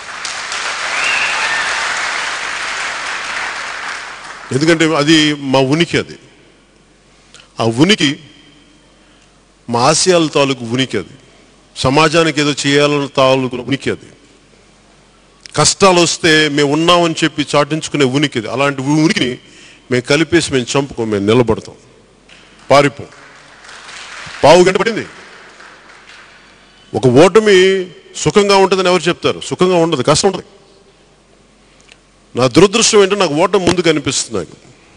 ఎందుకంటే అది మా ఉనికి అది ఆ ఉనికి మా ఆశయాల తాలూకు ఉనికి అది సమాజానికి ఏదో చేయాలని తాలూకు ఉనికి అది కష్టాలు వస్తే మేము ఉన్నామని చెప్పి చాటించుకునే ఉనికి అది అలాంటి ఉనికిని మేము కలిపేసి మేము చంపుకో మేము నిలబడతాం పారిపోం పావు గంట పడింది ఒక ఓటమి సుఖంగా ఉంటుందని ఎవరు చెప్తారు సుఖంగా ఉండదు కష్టం ఉంటుంది నా దురదృష్టం ఏంటంటే నాకు ఓటమి ముందు కనిపిస్తుంది నాకు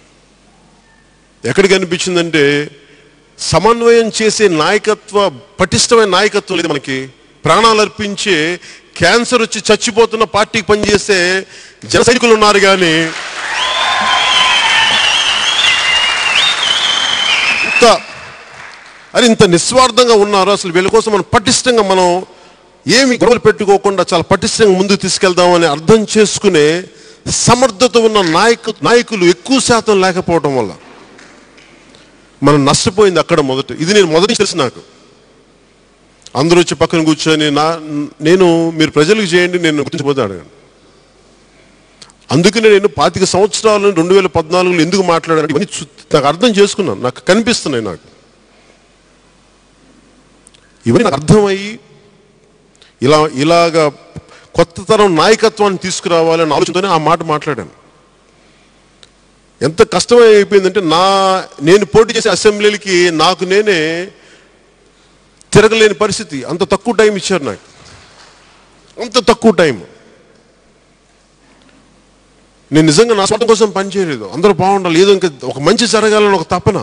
ఎక్కడ కనిపించిందంటే సమన్వయం చేసే నాయకత్వ పటిష్టమైన నాయకత్వం లేదు మనకి ప్రాణాలు అర్పించే క్యాన్సర్ వచ్చి చచ్చిపోతున్న పార్టీకి పనిచేసే జన సైనికులు ఉన్నారు కానీ ఇంత అది ఇంత నిస్వార్థంగా ఉన్నారు అసలు వీళ్ళ కోసం మనం పటిష్టంగా మనం ఏమి గొడవలు పెట్టుకోకుండా చాలా పటిష్టంగా ముందుకు తీసుకెళ్దామని అర్థం చేసుకునే సమర్థత ఉన్న నాయకు నాయకులు ఎక్కువ శాతం లేకపోవడం వల్ల మనం నష్టపోయింది అక్కడ మొదట ఇది నేను మొదటి నుంచి తెలుసు నాకు అందరూ వచ్చి పక్కన కూర్చొని నా నేను మీరు ప్రజలకు చేయండి నేను గుర్తించబోతే అడగండి అందుకనే నేను పాతిక సంవత్సరాలు రెండు వేల పద్నాలుగులో ఎందుకు మాట్లాడాను ఇవన్నీ చూ- నాకు అర్థం చేసుకున్నాను నాకు కనిపిస్తున్నాయి నాకు ఇవన్నీ నాకు అర్థమయ్యి ఇలా ఇలాగా కొత్త తరం నాయకత్వాన్ని తీసుకురావాలని ఆలోచనతోనే ఆ మాట మాట్లాడాను ఎంత కష్టమై అయిపోయిందంటే నా నేను పోటీ చేసే అసెంబ్లీలకి నాకు నేనే తిరగలేని పరిస్థితి అంత తక్కువ టైం ఇచ్చారు నాకు అంత తక్కువ టైం నేను నిజంగా నా స్వార్థం కోసం పనిచేయలేదు అందరూ బాగుండాలి ఏదో ఇంకా ఒక మంచి జరగాలని ఒక తపన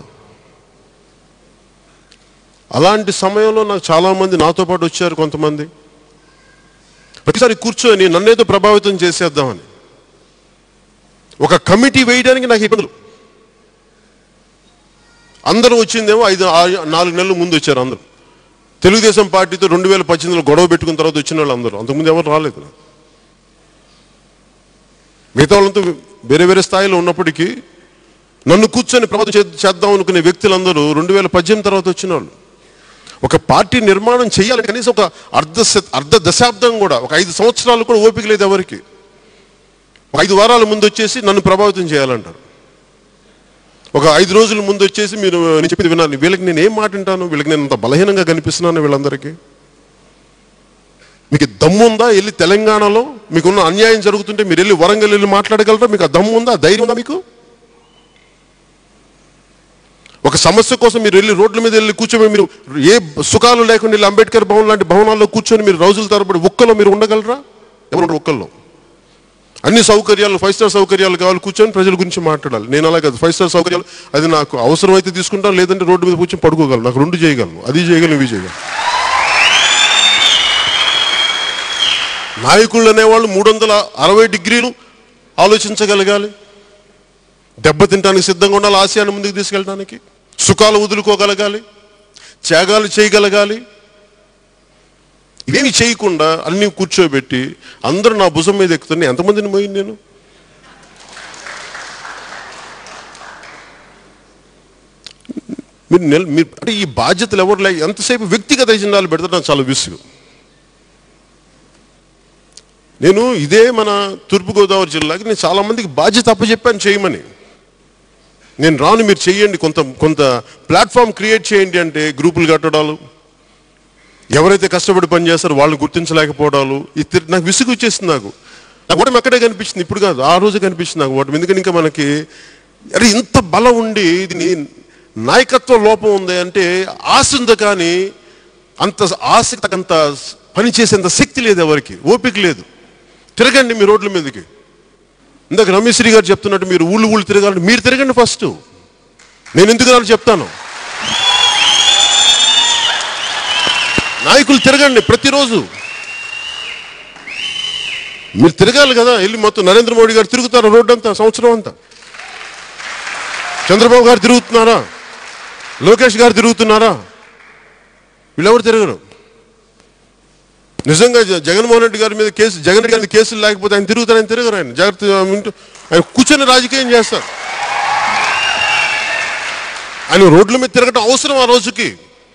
అలాంటి సమయంలో నాకు చాలా మంది నాతో పాటు వచ్చారు కొంతమంది ప్రతిసారి కూర్చొని నన్నేదో ప్రభావితం చేసేద్దామని ఒక కమిటీ వేయడానికి నాకు ఇబ్బందులు అందరూ వచ్చిందేమో ఐదు ఆ- నాలుగు నెలల ముందు వచ్చారు అందరూ తెలుగుదేశం పార్టీతో రెండు వేల పద్దెనిమిదిలో గొడవ పెట్టుకున్న తర్వాత వచ్చిన వాళ్ళు అందరూ అంతకుముందు ఎవరు రాలేదు మిగతా వాళ్ళంతా వేరే వేరే స్థాయిలో ఉన్నప్పటికీ నన్ను కూర్చొని ప్రభావితం చే- చేద్దాం అనుకునే వ్యక్తులందరూ రెండు వేల పద్దెనిమిది తర్వాత వచ్చిన వాళ్ళు ఒక పార్టీ నిర్మాణం చేయాలి కనీసం ఒక అర్ధ శత- అర్ధ దశాబ్దం కూడా ఒక ఐదు సంవత్సరాలు కూడా ఓపిక లేదు ఎవరికి ఒక ఐదు వారాల ముందు వచ్చేసి నన్ను ప్రభావితం చేయాలంటారు ఒక ఐదు రోజుల ముందు వచ్చేసి మీరు నేను చెప్పింది వినాలి వీళ్ళకి నేను ఏం మాట వింటాను వీళ్ళకి నేను అంత బలహీనంగా కనిపిస్తున్నాను వీళ్ళందరికీ మీకు దమ్ము ఉందా వెళ్ళి తెలంగాణలో మీకున్న అన్యాయం జరుగుతుంటే మీరు వెళ్ళి వరంగల్ వెళ్ళి మాట్లాడగలరా మీకు ఆ దమ్ము ఉందా ఆ ధైర్యం ఉందా మీకు ఒక సమస్య కోసం మీరు వెళ్ళి రోడ్ల మీద వెళ్ళి కూర్చొని మీరు ఏ సుఖాలు లేకుండా వెళ్ళి అంబేద్కర్ భవన్ లాంటి భవనాల్లో కూర్చొని మీరు రోజుల తరబడి ఒక్కలో మీరు ఉండగలరా ఎవరు ఉండరు ఒక్కల్లో అన్ని సౌకర్యాలు ఫైవ్ స్టార్ సౌకర్యాలు కావాలి కూర్చొని ప్రజల గురించి మాట్లాడాలి నేను అలా కాదు ఫైవ్ స్టార్ సౌకర్యాలు అది నాకు అవసరమైతే తీసుకుంటాను లేదంటే రోడ్డు మీద కూర్చొని పడుకోగలను నాకు రెండు చేయగలను అది చేయగలను ఇవి చేయగలను నాయకుళ్ళు అనేవాళ్ళు మూడు వందల అరవై డిగ్రీలు ఆలోచించగలగాలి దెబ్బతింటానికి సిద్ధంగా ఉండాలి ఆశయాన్ని ముందుకు తీసుకెళ్ళడానికి సుఖాలు వదులుకోగలగాలి త్యాగాలు చేయగలగాలి ఇవేమి చేయకుండా అన్ని కూర్చోబెట్టి అందరూ నా భుజం మీద ఎక్కుతున్నా ఎంతమందిని మోయింది నేను మీరు నెల మీరు అంటే ఈ బాధ్యతలు ఎవరు లే ఎంతసేపు వ్యక్తిగత ఎజెండాలు పెడితే నాకు చాలా విసుగు నేను ఇదే మన తూర్పుగోదావరి జిల్లాకి నేను చాలా మందికి బాధ్యత అప్పచెప్పాను చేయమని నేను రాను మీరు చేయండి కొంత కొంత ప్లాట్ఫామ్ క్రియేట్ చేయండి అంటే గ్రూపులు కట్టడాలు ఎవరైతే కష్టపడి పని చేస్తారో వాళ్ళని గుర్తించలేకపోవడాలు ఇది నాకు విసుగు వచ్చేసింది నాకు నాకు ఓటమి ఎక్కడే కనిపించింది ఇప్పుడు కాదు ఆ రోజు కనిపించింది నాకు ఓటమి ఎందుకని ఇంకా మనకి అరే ఇంత బలం ఉండి ఇది నాయకత్వ లోపం ఉంది అంటే ఆశ ఉంది కానీ అంత ఆసక్తి అంత పని చేసేంత శక్తి లేదు ఎవరికి ఓపిక లేదు తిరగండి మీ రోడ్ల మీదకి ఇందాక రమేశ్వరి గారు చెప్తున్నట్టు మీరు ఊళ్ళు ఊళ్ళు తిరగాలంటే మీరు తిరగండి ఫస్ట్ నేను ఎందుకు రాను చెప్తాను నాయకులు తిరగండి ప్రతిరోజు మీరు తిరగాలి కదా వెళ్ళి మొత్తం నరేంద్ర మోడీ గారు తిరుగుతారు రోడ్డు అంతా సంవత్సరం అంతా చంద్రబాబు గారు తిరుగుతున్నారా లోకేష్ గారు తిరుగుతున్నారా వీళ్ళెవరు తిరగరు నిజంగా జ- జగన్మోహన్ రెడ్డి గారి మీద కేసు జగన్ రెడ్డి గారి మీద కేసులు లేకపోతే ఆయన తిరుగుతారు ఆయన తిరగరు ఆయన జాగ్రత్త వింటూ ఆయన కూర్చొని రాజకీయం చేస్తారు ఆయన రోడ్ల మీద తిరగటం అవసరం ఆ రోజుకి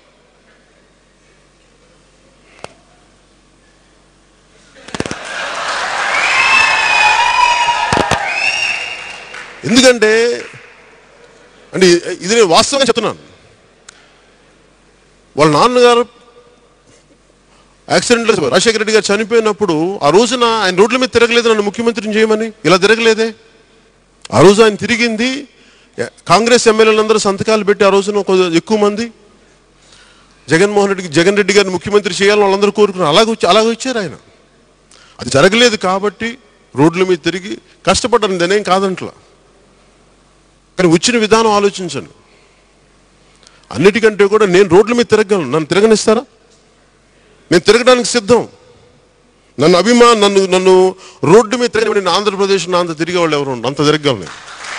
ఎందుకంటే అంటే ఇది నేను వాస్తవంగా చెప్తున్నాను వాళ్ళ నాన్నగారు యాక్సిడెంట్లో రాజశేఖర రెడ్డి గారు చనిపోయినప్పుడు ఆ రోజున ఆయన రోడ్ల మీద తిరగలేదు నన్ను ముఖ్యమంత్రిని చేయమని ఇలా తిరగలేదే ఆ రోజు ఆయన తిరిగింది కాంగ్రెస్ ఎమ్మెల్యేలందరూ సంతకాలు పెట్టి ఆ రోజున కొంచెం ఎక్కువ మంది జగన్మోహన్ రెడ్డికి జగన్ రెడ్డి గారిని ముఖ్యమంత్రి చేయాలని వాళ్ళందరూ కోరుకున్నారు అలాగే వచ్చి అలాగే వచ్చారు ఆయన అది జరగలేదు కాబట్టి రోడ్ల మీద తిరిగి కష్టపడ్డాను నేనేం కాదంట్లా కానీ వచ్చిన విధానం ఆలోచించండి అన్నిటికంటే కూడా నేను రోడ్ల మీద తిరగలను నన్ను తిరగనిస్తారా నేను తిరగడానికి సిద్ధం నన్ను అభిమా నన్ను నన్ను రోడ్డు మీద తిరగని నేను ఆంధ్రప్రదేశ్ నా అంత తిరిగే వాళ్ళు ఎవరు ఉండరు. అంత తిరగలను నేను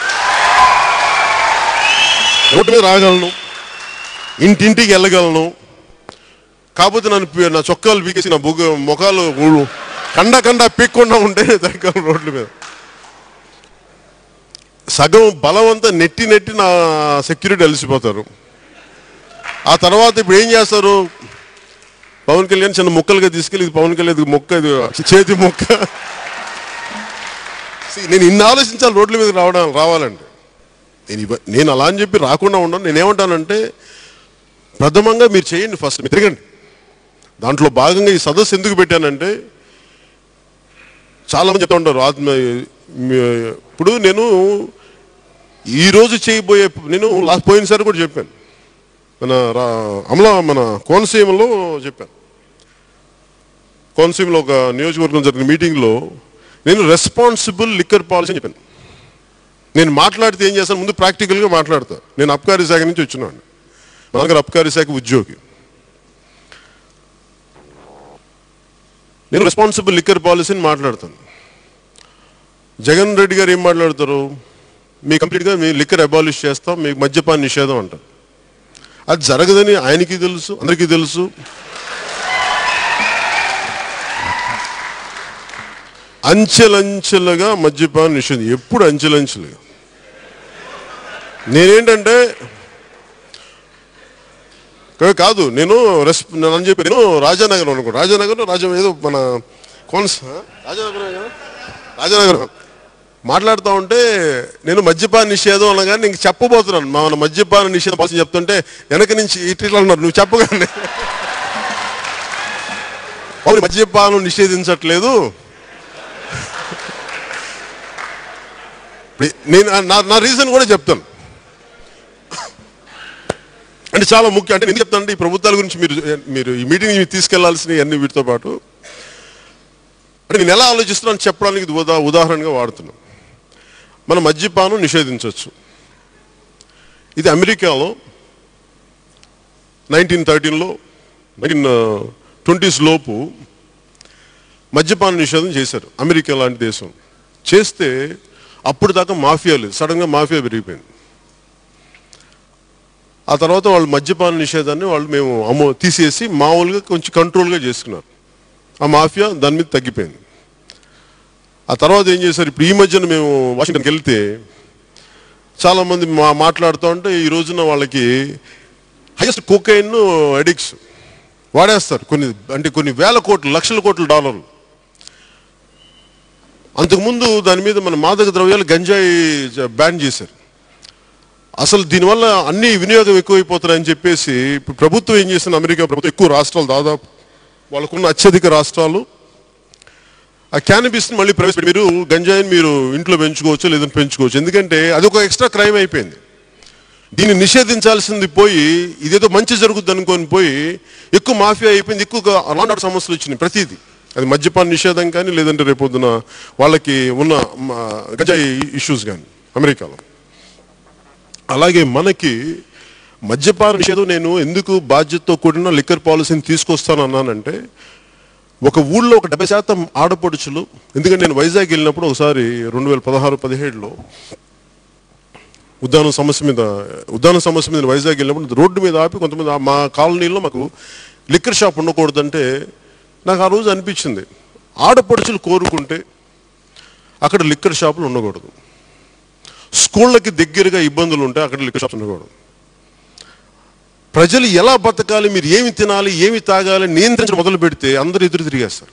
రోడ్డు మీద రాగలను ఇంటింటికి వెళ్ళగలను కాకపోతే నన్ను పి- నా చొక్కాలు పీకేసి నా బుగ్గ ముఖాలు ఊ- కండ కండ పీక్కుండా ఉంటే నేను తిరగలను రోడ్ల మీద సగం బలం అంతా నెట్టి నెట్టి నా సెక్యూరిటీ అలసిపోతారు ఆ తర్వాత ఇప్పుడు ఏం చేస్తారు పవన్ కళ్యాణ్ చిన్న ముక్కలుగా తీసుకెళ్ళి ఇది పవన్ కళ్యాణ్ ఇది మొక్క ఇది చేతి మొక్క See, నేను ఇన్ని ఆలోచించాలి రోడ్ల మీద రావడం రావాలంటే నేను ఇవ- నేను అలా అని చెప్పి రాకుండా ఉండను నేనేమంటానంటే ప్రథమంగా మీరు చేయండి ఫస్ట్ మీరు తిరగండి దాంట్లో భాగంగా ఈ సదస్సు ఎందుకు పెట్టానంటే చాలా మంది చెప్తా ఉంటారు ఆత్మ మీ- ఇప్పుడు నేను ఈ రోజు చేయబోయే నేను లాస్ట్ పోయినసారి కూడా చెప్పాను మన రా అమలా మన కోనసీమలో చెప్పాను కోనసీమలో ఒక నియోజకవర్గం జరిగిన మీటింగ్లో నేను రెస్పాన్సిబుల్ లిక్కర్ పాలసీ అని చెప్పాను నేను మాట్లాడితే ఏం చేస్తాను ముందు ప్రాక్టికల్గా మాట్లాడతా నేను అబ్కారీ శాఖ నుంచి వచ్చినాను మా దగ్గర అబ్కారీ శాఖ ఉద్యోగి నేను రెస్పాన్సిబుల్ లిక్కర్ పాలసీని మాట్లాడతాను జగన్ రెడ్డి గారు ఏం మాట్లాడతారు మీ కంప్లీట్గా మీ లిక్కర్ అబాలిష్ చేస్తాం మీకు మద్యపాన నిషేధం అంటారు అది జరగదని ఆయనకి తెలుసు అందరికీ తెలుసు అంచెలంచెలుగా మద్యపాన నిషేధం ఎప్పుడు అంచెలంచెలుగా నేనేంటంటే కా- కాదు నేను రెస్ అని చెప్పి నేను రాజానగరం అనుకో రాజానగరం రాజా ఏదో మన కోన్స్ రాజానగరం కదా? రాజానగరం మాట్లాడుతూ ఉంటే నేను మద్యపాన నిషేధం అనగానే నీకు చెప్పబోతున్నాను మా మన మద్యపాన నిషేధం పాలసీ చెప్తుంటే వెనక నుంచి ఇట్లా అన్నారు నువ్వు చెప్పగానే అవును మద్యపానం నిషేధించట్లేదు ఇప్పుడు నేను నా నా రీజన్ కూడా చెప్తాను అంటే చాలా ముఖ్యం అంటే ఎందుకు చెప్తానంటే ఈ ప్రభుత్వాల గురించి మీరు మీరు ఈ మీటింగ్ తీసుకెళ్లాల్సిన అన్ని వీటితో పాటు అంటే నేను ఎలా ఆలోచిస్తున్నాను చెప్పడానికి ఇది ఉదా ఉదాహరణగా వాడుతున్నాను మనం మద్యపానం నిషేధించవచ్చు ఇది అమెరికాలో నైన్టీన్ థర్టీన్లో నైన్టీన్ ట్వంటీస్ లోపు మద్యపాన నిషేధం చేశారు అమెరికా లాంటి దేశం చేస్తే అప్పుడు దాకా మాఫియా లేదు సడన్గా మాఫియా పెరిగిపోయింది ఆ తర్వాత వాళ్ళు మద్యపాన నిషేధాన్ని వాళ్ళు మేము అమో తీసేసి మామూలుగా కొంచెం కంట్రోల్గా చేసుకున్నారు ఆ మాఫియా దాని మీద తగ్గిపోయింది ఆ తర్వాత ఏం చేశారు ఇప్పుడు ఈ మధ్యన మేము వాషింగ్టన్కి వెళ్తే చాలామంది మా మాట్లాడుతూ ఉంటే ఈ రోజున వాళ్ళకి హైయెస్ట్ కోకైన్ అడిక్ట్స్ వాడేస్తారు కొన్ని అంటే కొన్ని వేల కోట్లు లక్షల కోట్ల డాలర్లు అంతకుముందు దాని మీద మన మాదక ద్రవ్యాలు గంజాయి జ- బ్యాన్ చేశారు అసలు దీనివల్ల అన్ని వినియోగం ఎక్కువైపోతున్నాయని చెప్పేసి ఇప్పుడు ప్రభుత్వం ఏం చేసింది అమెరికా ప్రభుత్వం ఎక్కువ రాష్ట్రాలు దాదాపు వాళ్ళకున్న అత్యధిక రాష్ట్రాలు ఆ క్యానబిస్ మళ్ళీ ప్రవేశపెట్టి మీరు గంజాయిని మీరు ఇంట్లో పెంచుకోవచ్చు లేదంటే పెంచుకోవచ్చు ఎందుకంటే అది ఒక ఎక్స్ట్రా క్రైమ్ అయిపోయింది దీన్ని నిషేధించాల్సింది పోయి ఇదేదో మంచి జరుగుద్ది అనుకొని పోయి ఎక్కువ మాఫియా అయిపోయింది ఎక్కువ అలాంటి సమస్యలు వచ్చినాయి ప్రతిదీ అది మద్యపాన నిషేధం కానీ లేదంటే రేపొద్దున వాళ్ళకి ఉన్న మ, గంజాయి ఇష్యూస్ కానీ అమెరికాలో అలాగే మనకి మద్యపాన నిషేధం నేను ఎందుకు బాధ్యతతో కూడిన లిక్కర్ పాలసీని తీసుకొస్తాను అన్నానంటే ఒక ఊళ్ళో ఒక డెబ్బై శాతం ఆడపడుచులు ఎందుకంటే నేను వైజాగ్ వెళ్ళినప్పుడు ఒకసారి రెండు వేల పదహారు పదిహేడులో ఉద్దానం సమస్య మీద ఉద్దాన సమస్య మీద వైజాగ్ వెళ్ళినప్పుడు రోడ్డు మీద ఆపి కొంతమంది ఆ మా కాలనీలో మాకు లిక్కర్ షాప్ ఉండకూడదంటే నాకు ఆ రోజు అనిపించింది ఆడపడుచులు కోరుకుంటే అక్కడ లిక్కర్ షాపులు ఉండకూడదు స్కూళ్ళకి దగ్గరగా ఇబ్బందులు ఉంటే అక్కడ లిక్కర్ షాప్స్ ఉండకూడదు ప్రజలు ఎలా బతకాలి మీరు ఏమి తినాలి ఏమి తాగాలి నియంత్రించడం మొదలు పెడితే అందరూ ఎదురు తిరిగేస్తారు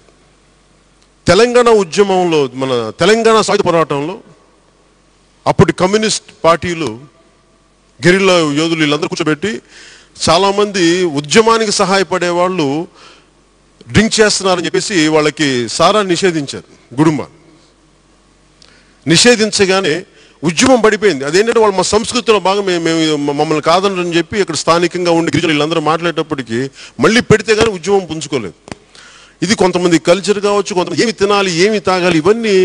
తెలంగాణ ఉద్యమంలో మన తెలంగాణ సాయుధ పోరాటంలో అప్పటి కమ్యూనిస్ట్ పార్టీలు గెరిల్లా యోధులు వీళ్ళందరూ కూర్చోబెట్టి చాలామంది ఉద్యమానికి సహాయపడే వాళ్ళు డ్రింక్ చేస్తున్నారని చెప్పేసి వాళ్ళకి సారా నిషేధించారు గుడుంబ నిషేధించగానే ఉద్యమం పడిపోయింది అదేంటంటే వాళ్ళు మా సంస్కృతిలో బాగా మేము మేము మమ్మల్ని కాదనని చెప్పి ఇక్కడ స్థానికంగా ఉండి గిరిజనులు వీళ్ళందరూ మాట్లాడేటప్పటికి మళ్ళీ పెడితే కానీ ఉద్యమం పుంజుకోలేదు ఇది కొంతమంది కల్చర్ కావచ్చు కొంతమంది ఏమి తినాలి ఏమి తాగాలి ఇవన్నీ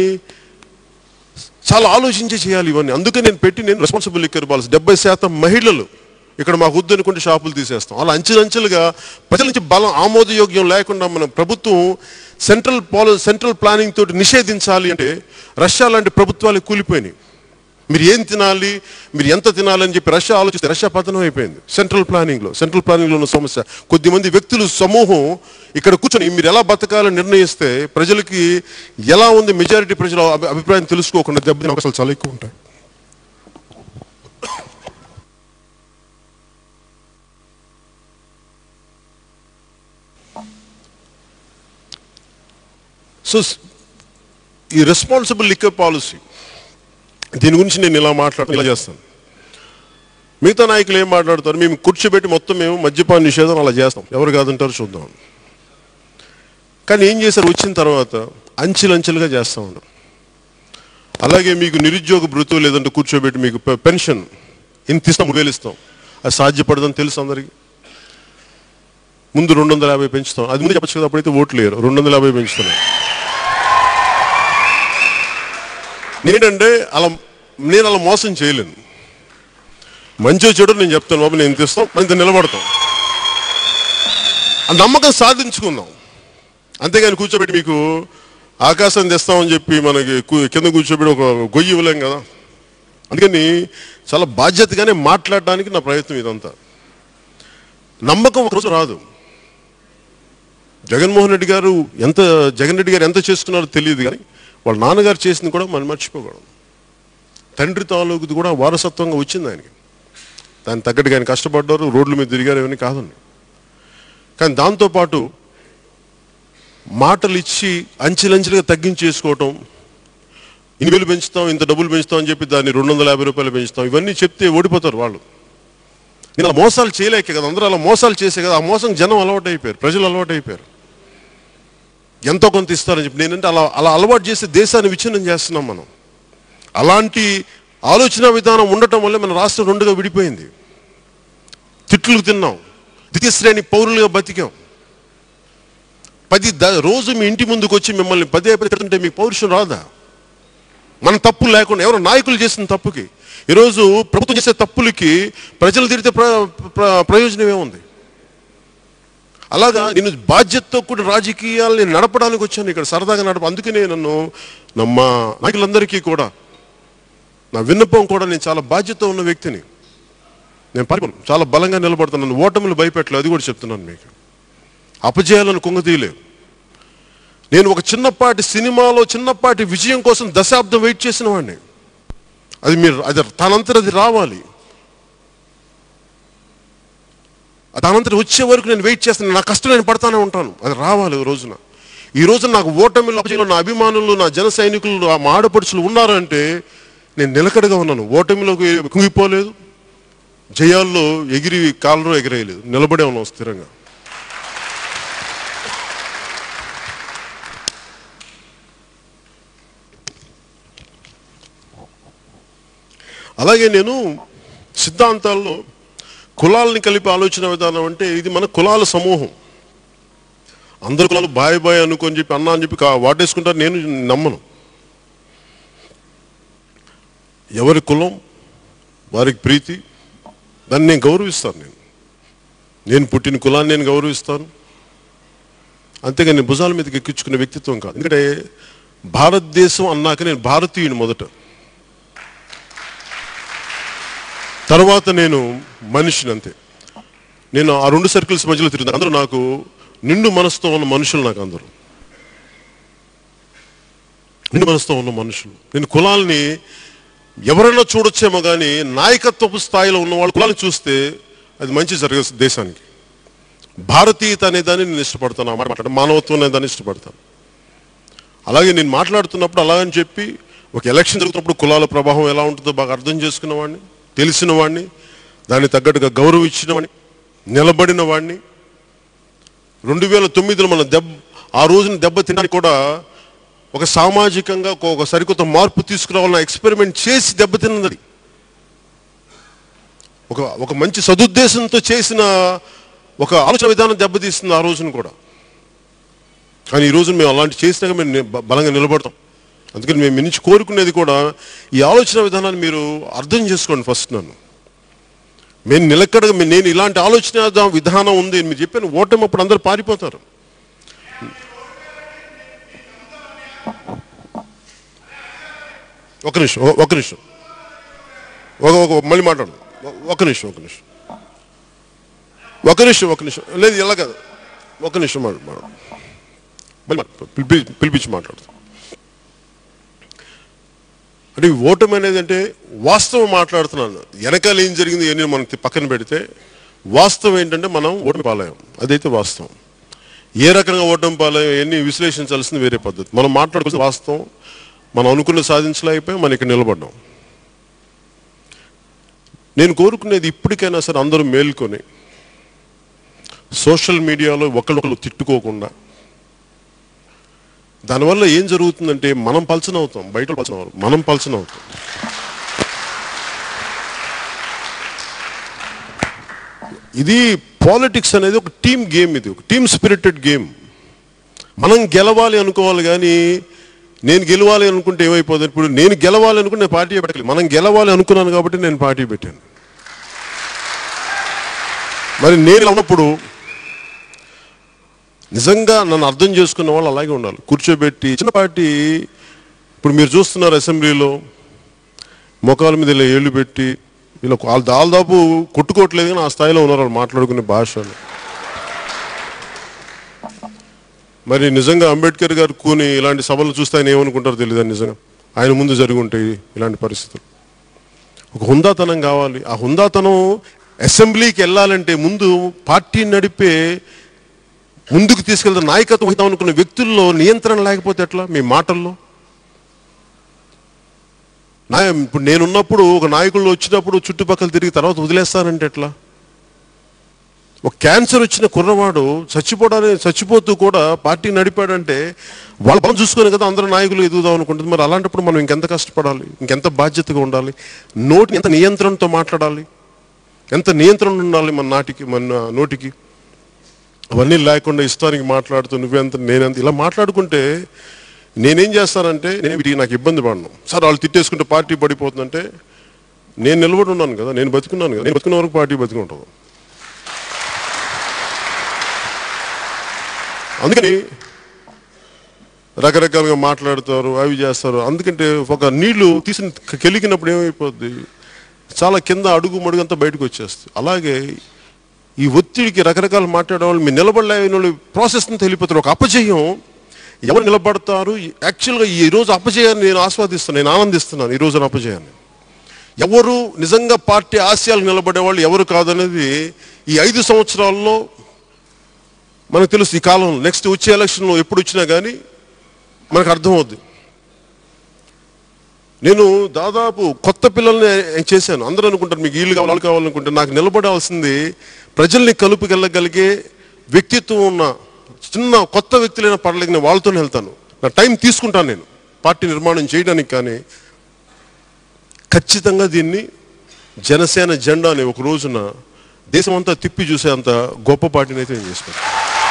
చాలా ఆలోచించి చేయాలి ఇవన్నీ అందుకే నేను పెట్టి నేను రెస్పాన్సిబుల్ లిక్కర్ పాలసీ డెబ్బై శాతం మహిళలు ఇక్కడ మాకు వద్దు అనుకుంటే షాపులు తీసేస్తాం అలా అంచెలంచెలుగా ప్రజల నుంచి బలం ఆమోదయోగ్యం లేకుండా మన ప్రభుత్వం సెంట్రల్ పాలసీ సెంట్రల్ ప్లానింగ్ తోటి నిషేధించాలి అంటే రష్యా లాంటి ప్రభుత్వాలు కూలిపోయినాయి మీరు ఏం తినాలి మీరు ఎంత తినాలి అని చెప్పి రష్యా ఆలోచిస్తే రష్యా పతనం అయిపోయింది సెంట్రల్ ప్లానింగ్లో సెంట్రల్ ప్లానింగ్లో ఉన్న సమస్య కొద్దిమంది వ్యక్తులు సమూహం ఇక్కడ కూర్చొని మీరు ఎలా బతకాలని నిర్ణయిస్తే ప్రజలకి ఎలా ఉంది మెజారిటీ ప్రజల అభి- అభిప్రాయం తెలుసుకోకుండా దెబ్బతినే అవకాశాలు చాలా ఎక్కువ ఉంటాయి సో ఈ రెస్పాన్సిబుల్ లిక్కర్ పాలసీ దీని గురించి నేను ఇలా మాట్లాడుతూ ఇలా చేస్తాను మిగతా నాయకులు ఏం మాట్లాడతారు మేము కూర్చోబెట్టి మొత్తం మేము మద్యపాన నిషేధం అలా చేస్తాం ఎవరు కాదంటారు చూద్దాం కానీ ఏం చేశారు వచ్చిన తర్వాత అంచెలంచెలుగా చేస్తూ ఉండరు అలాగే మీకు నిరుద్యోగ భృతువు లేదంటే కూర్చోబెట్టి మీకు పె- పెన్షన్ ఇంత ఇస్తాం మూడు వేలు ఇస్తాం అది సాధ్యపడదని తెలుసు అందరికీ ముందు రెండు వందల యాభై పెంచుతాం అది ముందు చెప్పచ్చు కదా అప్పుడైతే ఓట్లు లేరు రెండు వందల యాభై పెంచుతున్నాం నేనంటే అలా నేను అలా మోసం చేయలేను మంచో చెడు నేను చెప్తాను బాబు నేను ఇంత ఇస్తాం మనం ఇంత నిలబడతాం ఆ నమ్మకం సాధించుకుందాం అంతేగాని కూర్చోబెట్టి మీకు ఆకాశం తెస్తామని చెప్పి మనకి కు- కింద కూర్చోబెట్టి ఒక గొయ్యి ఇవ్వలేం కదా అందుకని చాలా బాధ్యతగానే మాట్లాడడానికి నా ప్రయత్నం ఇదంతా నమ్మకం ఒకరోజు రాదు జగన్మోహన్ రెడ్డి గారు ఎంత జగన్ రెడ్డి గారు ఎంత చేస్తున్నారో తెలియదు కానీ వాళ్ళ నాన్నగారు చేసింది కూడా మనం మర్చిపోకూడదు తండ్రి తాలూకుది కూడా వారసత్వంగా వచ్చింది ఆయనకి దాని తగ్గట్టుగా ఆయన కష్టపడ్డారు రోడ్ల మీద తిరిగారు ఇవన్నీ కాదండి కానీ దాంతోపాటు మాటలు ఇచ్చి అంచెలంచెలుగా తగ్గించేసుకోవటం ఇన్ని వేలు పెంచుతాం ఇంత డబ్బులు పెంచుతాం అని చెప్పి దాన్ని రెండు వందల యాభై రూపాయలు పెంచుతాం ఇవన్నీ చెప్తే ఓడిపోతారు వాళ్ళు నేను అలా మోసాలు చేయలేక కదా అందరూ అలా మోసాలు చేసే కదా ఆ మోసం జనం అలవాటు అయిపోయారు ప్రజలు అలవాటు అయిపోయారు ఎంతో కొంత ఇస్తారని చెప్పి నేనంటే అలా అలా అలవాటు చేసి దేశాన్ని విచ్ఛిన్నం చేస్తున్నాం మనం అలాంటి ఆలోచన విధానం ఉండటం వల్ల మన రాష్ట్రం రెండుగా విడిపోయింది తిట్లు తిన్నాం ద్వితీయ శ్రేణి పౌరులుగా బతికాం పది ద- రోజు మీ ఇంటి ముందుకు వచ్చి మిమ్మల్ని పదే పదే తిడుతుంటే మీకు పౌరుషం రాదా మన తప్పు లేకుండా ఎవరో నాయకులు చేసిన తప్పుకి ఈరోజు ప్రభుత్వం చేసే తప్పులకి ప్రజలు తిడితే ప్ర ప్ర- ప్రయోజనం ఏముంది అలాగా నేను బాధ్యతతో కూడా రాజకీయాల్ని నడపడానికి వచ్చాను ఇక్కడ సరదాగా నడప అందుకనే నన్ను నమ్మ నాయకులందరికీ కూడా నా విన్నపం కూడా నేను చాలా బాధ్యత ఉన్న వ్యక్తిని నేను పరిపూర్ణ చాలా బలంగా నిలబడుతున్నాను నన్ను ఓటములు భయపెట్టలేదు అది కూడా చెప్తున్నాను మీకు అపజయాలను కుంగతీయలేవు నేను ఒక చిన్నపాటి సినిమాలో చిన్నపాటి విజయం కోసం దశాబ్దం వెయిట్ చేసిన వాడిని అది మీరు అది తనంతట అది రావాలి దానంతటి వచ్చే వరకు నేను వెయిట్ చేస్తాను నా కష్టం నేను పడతానే ఉంటాను అది రావాలి ఈ రోజున ఈ రోజు నాకు ఓటమిలో అపజయంలో నా అభిమానులు నా జన సైనికులు ఆ మా ఆడపడుచులు ఉన్నారంటే నేను నిలకడగా ఉన్నాను ఓటమిలోకి కుంగిపోలేదు జయాల్లో ఎగిరి కాలరు ఎగిరేయలేదు నిలబడే ఉన్నాం స్థిరంగా అలాగే నేను సిద్ధాంతాల్లో కులాలని కలిపి ఆలోచన విధానం అంటే ఇది మన కులాల సమూహం అందరు కులాలు బాయ్ బాయ్ అనుకొని చెప్పి అన్న అని చెప్పి కా- వాటేసుకుంటారు నేను నమ్మను ఎవరి కులం వారికి ప్రీతి దాన్ని నేను గౌరవిస్తాను నేను నేను పుట్టిన కులాన్ని నేను గౌరవిస్తాను అంతేగా నేను భుజాల మీదకి ఎక్కించుకునే వ్యక్తిత్వం కాదు ఎందుకంటే భారతదేశం అన్నాక నేను భారతీయుని మొదట తర్వాత నేను మనిషిని అంతే నేను ఆ రెండు సర్కిల్స్ మధ్యలో తిరుగుతాను అందరూ నాకు నిండు మనసుతో ఉన్న మనుషులు నాకు అందరూ నిండు మనసుతో ఉన్న మనుషులు నేను కులాల్ని ఎవరైనా చూడొచ్చేమో కానీ నాయకత్వపు స్థాయిలో ఉన్న వాళ్ళు కులాన్ని చూస్తే అది మంచి జరగదు దేశానికి భారతీయత అనే దాన్ని నేను ఇష్టపడతాను ఆ మాట మాట్లాడ మానవత్వం అనే దాన్ని ఇష్టపడతాను అలాగే నేను మాట్లాడుతున్నప్పుడు అలాగని చెప్పి ఒక ఎలక్షన్ జరుగుతున్నప్పుడు కులాల ప్రభావం ఎలా ఉంటుందో బాగా అర్థం చేసుకున్న వాడిని తెలిసిన వాడిని దాన్ని తగ్గట్టుగా గౌరవం ఇచ్చిన వాడిని నిలబడిన వాడిని రెండు వేల తొమ్మిదిలో మన దెబ్బ ఆ రోజున దెబ్బ తినడానికి కూడా ఒక సామాజికంగా ఒక- ఒక సరికొత్త మార్పు తీసుకురావాలన్న ఎక్స్పెరిమెంట్ చేసి దెబ్బతిన్నది ఒక ఒక మంచి సదుద్దేశంతో చేసిన ఒక ఆలోచన విధానం దెబ్బతీస్తుంది ఆ రోజున కూడా కానీ ఈ రోజు మేము అలాంటి చేసినాక మేము ని- బ- బలంగా నిలబడతాం అందుకని మేము మీ నుంచి కోరుకునేది కూడా ఈ ఆలోచన విధానాన్ని మీరు అర్థం చేసుకోండి ఫస్ట్ నన్ను మేము నిలకడగా మీ- నేను ఇలాంటి ఆలోచన దా- విధానం ఉంది అని మీరు చెప్పాను ఓటమి అప్పుడు అందరు పారిపోతారు ఒక నిమిషం ఒక- ఒక నిమిషం ఒక ఒక మళ్ళీ మాట్లాడు ఒ- ఒక నిమిషం ఒక నిమిషం ఒక నిమిషం ఒక నిమిషం లేదు ఇలా కాదు ఒక నిమిషం మాట్లాడు మాట్లాడు. మళ్ళీ మాట్లాడు. పిలిపి పిలిపించి మాట్లాడు అంటే ఈ ఓటమి అనేది అంటే వాస్తవం మాట్లాడుతున్నాను వెనకాల ఏం జరిగింది అని మనం తి- పక్కన పెడితే వాస్తవం ఏంటంటే మనం ఓటమి పాలయం అదైతే వాస్తవం ఏ రకంగా ఓటమి పాలయం ఎన్ని విశ్లేషించాల్సింది వేరే పద్ధతి మనం మాట్లాడుకున్న వాస్తవం మనం అనుకున్న సాధించలేకపోయి మనం ఇక్కడ నిలబడ్డాం నేను కోరుకునేది ఇప్పటికైనా సరే అందరూ మేల్కొని సోషల్ మీడియాలో ఒకళ్ళొకళ్ళు తిట్టుకోకుండా దానివల్ల ఏం జరుగుతుందంటే మనం పలచన అవుతాం బయట పలచన అవ్వరు. మనం పలచన అవుతాం ఇది పాలిటిక్స్ అనేది ఒక టీమ్ గేమ్ ఇది ఒక టీమ్ స్పిరిటెడ్ గేమ్ మనం గెలవాలి అనుకోవాలి కానీ నేను గెలవాలి అనుకుంటే ఏమైపోతుంది ఇప్పుడు నేను గెలవాలి అనుకుంటే నేను పార్టీ పెట్టలేదు మనం గెలవాలి అనుకున్నాను కాబట్టి నేను పార్టీ పెట్టాను మరి నేను ఇలా ఉన్నప్పుడు నిజంగా నన్ను అర్థం చేసుకున్న వాళ్ళు అలాగే ఉండాలి కూర్చోబెట్టి చిన్న పార్టీ ఇప్పుడు మీరు చూస్తున్నారు అసెంబ్లీలో మొఖాల మీద ఇలా ఏళ్ళు పెట్టి వీళ్ళు వాళ్ళు దాదాపు కొట్టుకోవట్లేదు కానీ ఆ స్థాయిలో ఉన్నారు వాళ్ళు మాట్లాడుకునే భాషలు మరి నిజంగా అంబేద్కర్ గారు కూని ఇలాంటి సభలు చూస్తే ఆయన ఏమనుకుంటారో తెలియదు నిజంగా ఆయన ముందు జరిగి ఉంటాయి ఇలాంటి పరిస్థితులు ఒక హుందాతనం కావాలి ఆ హుందాతనం అసెంబ్లీకి వెళ్ళాలంటే ముందు పార్టీ నడిపే ముందుకు తీసుకెళ్తే నాయకత్వం వహిద్దాం అనుకున్న వ్యక్తుల్లో నియంత్రణ లేకపోతే ఎట్లా మీ మాటల్లో నా ఇప్పుడు నేనున్నప్పుడు ఒక నాయకులు వచ్చినప్పుడు చుట్టుపక్కల తిరిగి తర్వాత వదిలేస్తానంటే ఎట్లా ఒక క్యాన్సర్ వచ్చిన కుర్రవాడు చచ్చిపోవడానికి చచ్చిపోతూ కూడా పార్టీ నడిపాడంటే వాళ్ళ పని చూసుకొని కదా అందరూ నాయకులు ఎదుగుదాం అనుకుంటుంది మరి అలాంటప్పుడు మనం ఇంకెంత కష్టపడాలి ఇంకెంత బాధ్యతగా ఉండాలి నోటిని ఎంత నియంత్రణతో మాట్లాడాలి ఎంత నియంత్రణ ఉండాలి మన నాటికి మన నోటికి అవన్నీ లేకుండా ఇష్టానికి మాట్లాడుతూ నువ్వెంత నేనెంత ఇలా మాట్లాడుకుంటే నేనేం చేస్తానంటే నేను వీటికి నాకు ఇబ్బంది పడను సార్ వాళ్ళు తిట్టేసుకుంటే పార్టీ పడిపోతుందంటే నేను నిలబడి ఉన్నాను కదా నేను బతుకున్నాను కదా నేను బతుకున్న వరకు పార్టీ బతుకుంటుంది అందుకని రకరకాలుగా మాట్లాడతారు అవి చేస్తారు అందుకంటే ఒక నీళ్లు తీసిన కెలికినప్పుడు ఏమైపోద్ది చాలా కింద అడుగు మడుగు అంతా బయటకు వచ్చేస్తుంది అలాగే ఈ ఒత్తిడికి రకరకాలు మాట్లాడే వాళ్ళు మీరు నిలబడలేని వాళ్ళు ప్రాసెస్ అంతా వెళ్ళిపోతారు ఒక అపజయం ఎవరు నిలబడతారు యాక్చువల్గా ఈ రోజు అపజయాన్ని నేను ఆస్వాదిస్తున్నాను నేను ఆనందిస్తున్నాను ఈ రోజున అపజయాన్ని ఎవరు నిజంగా పార్టీ ఆశయాలకు నిలబడే వాళ్ళు ఎవరు కాదనేది ఈ ఐదు సంవత్సరాల్లో మనకు తెలుసు ఈ కాలంలో నెక్స్ట్ వచ్చే ఎలక్షన్లో ఎప్పుడు వచ్చినా కానీ మనకు అర్థమవుద్ది నేను దాదాపు కొత్త పిల్లల్ని చేశాను అందరూ అనుకుంటారు మీకు వీళ్ళు కావాలి వాళ్ళు కావాలనుకుంటే నాకు నిలబడాల్సింది ప్రజల్ని కలుపుకెళ్ళగలిగే వ్యక్తిత్వం ఉన్న చిన్న కొత్త వ్యక్తులైన పర్లేదు నేను వాళ్ళతోనే వెళ్తాను నా టైం తీసుకుంటాను నేను పార్టీ నిర్మాణం చేయడానికి కానీ ఖచ్చితంగా దీన్ని జనసేన జెండాని ఒక రోజున దేశమంతా తిప్పి చూసే అంత గొప్ప పార్టీని అయితే నేను చేసుకుంటాను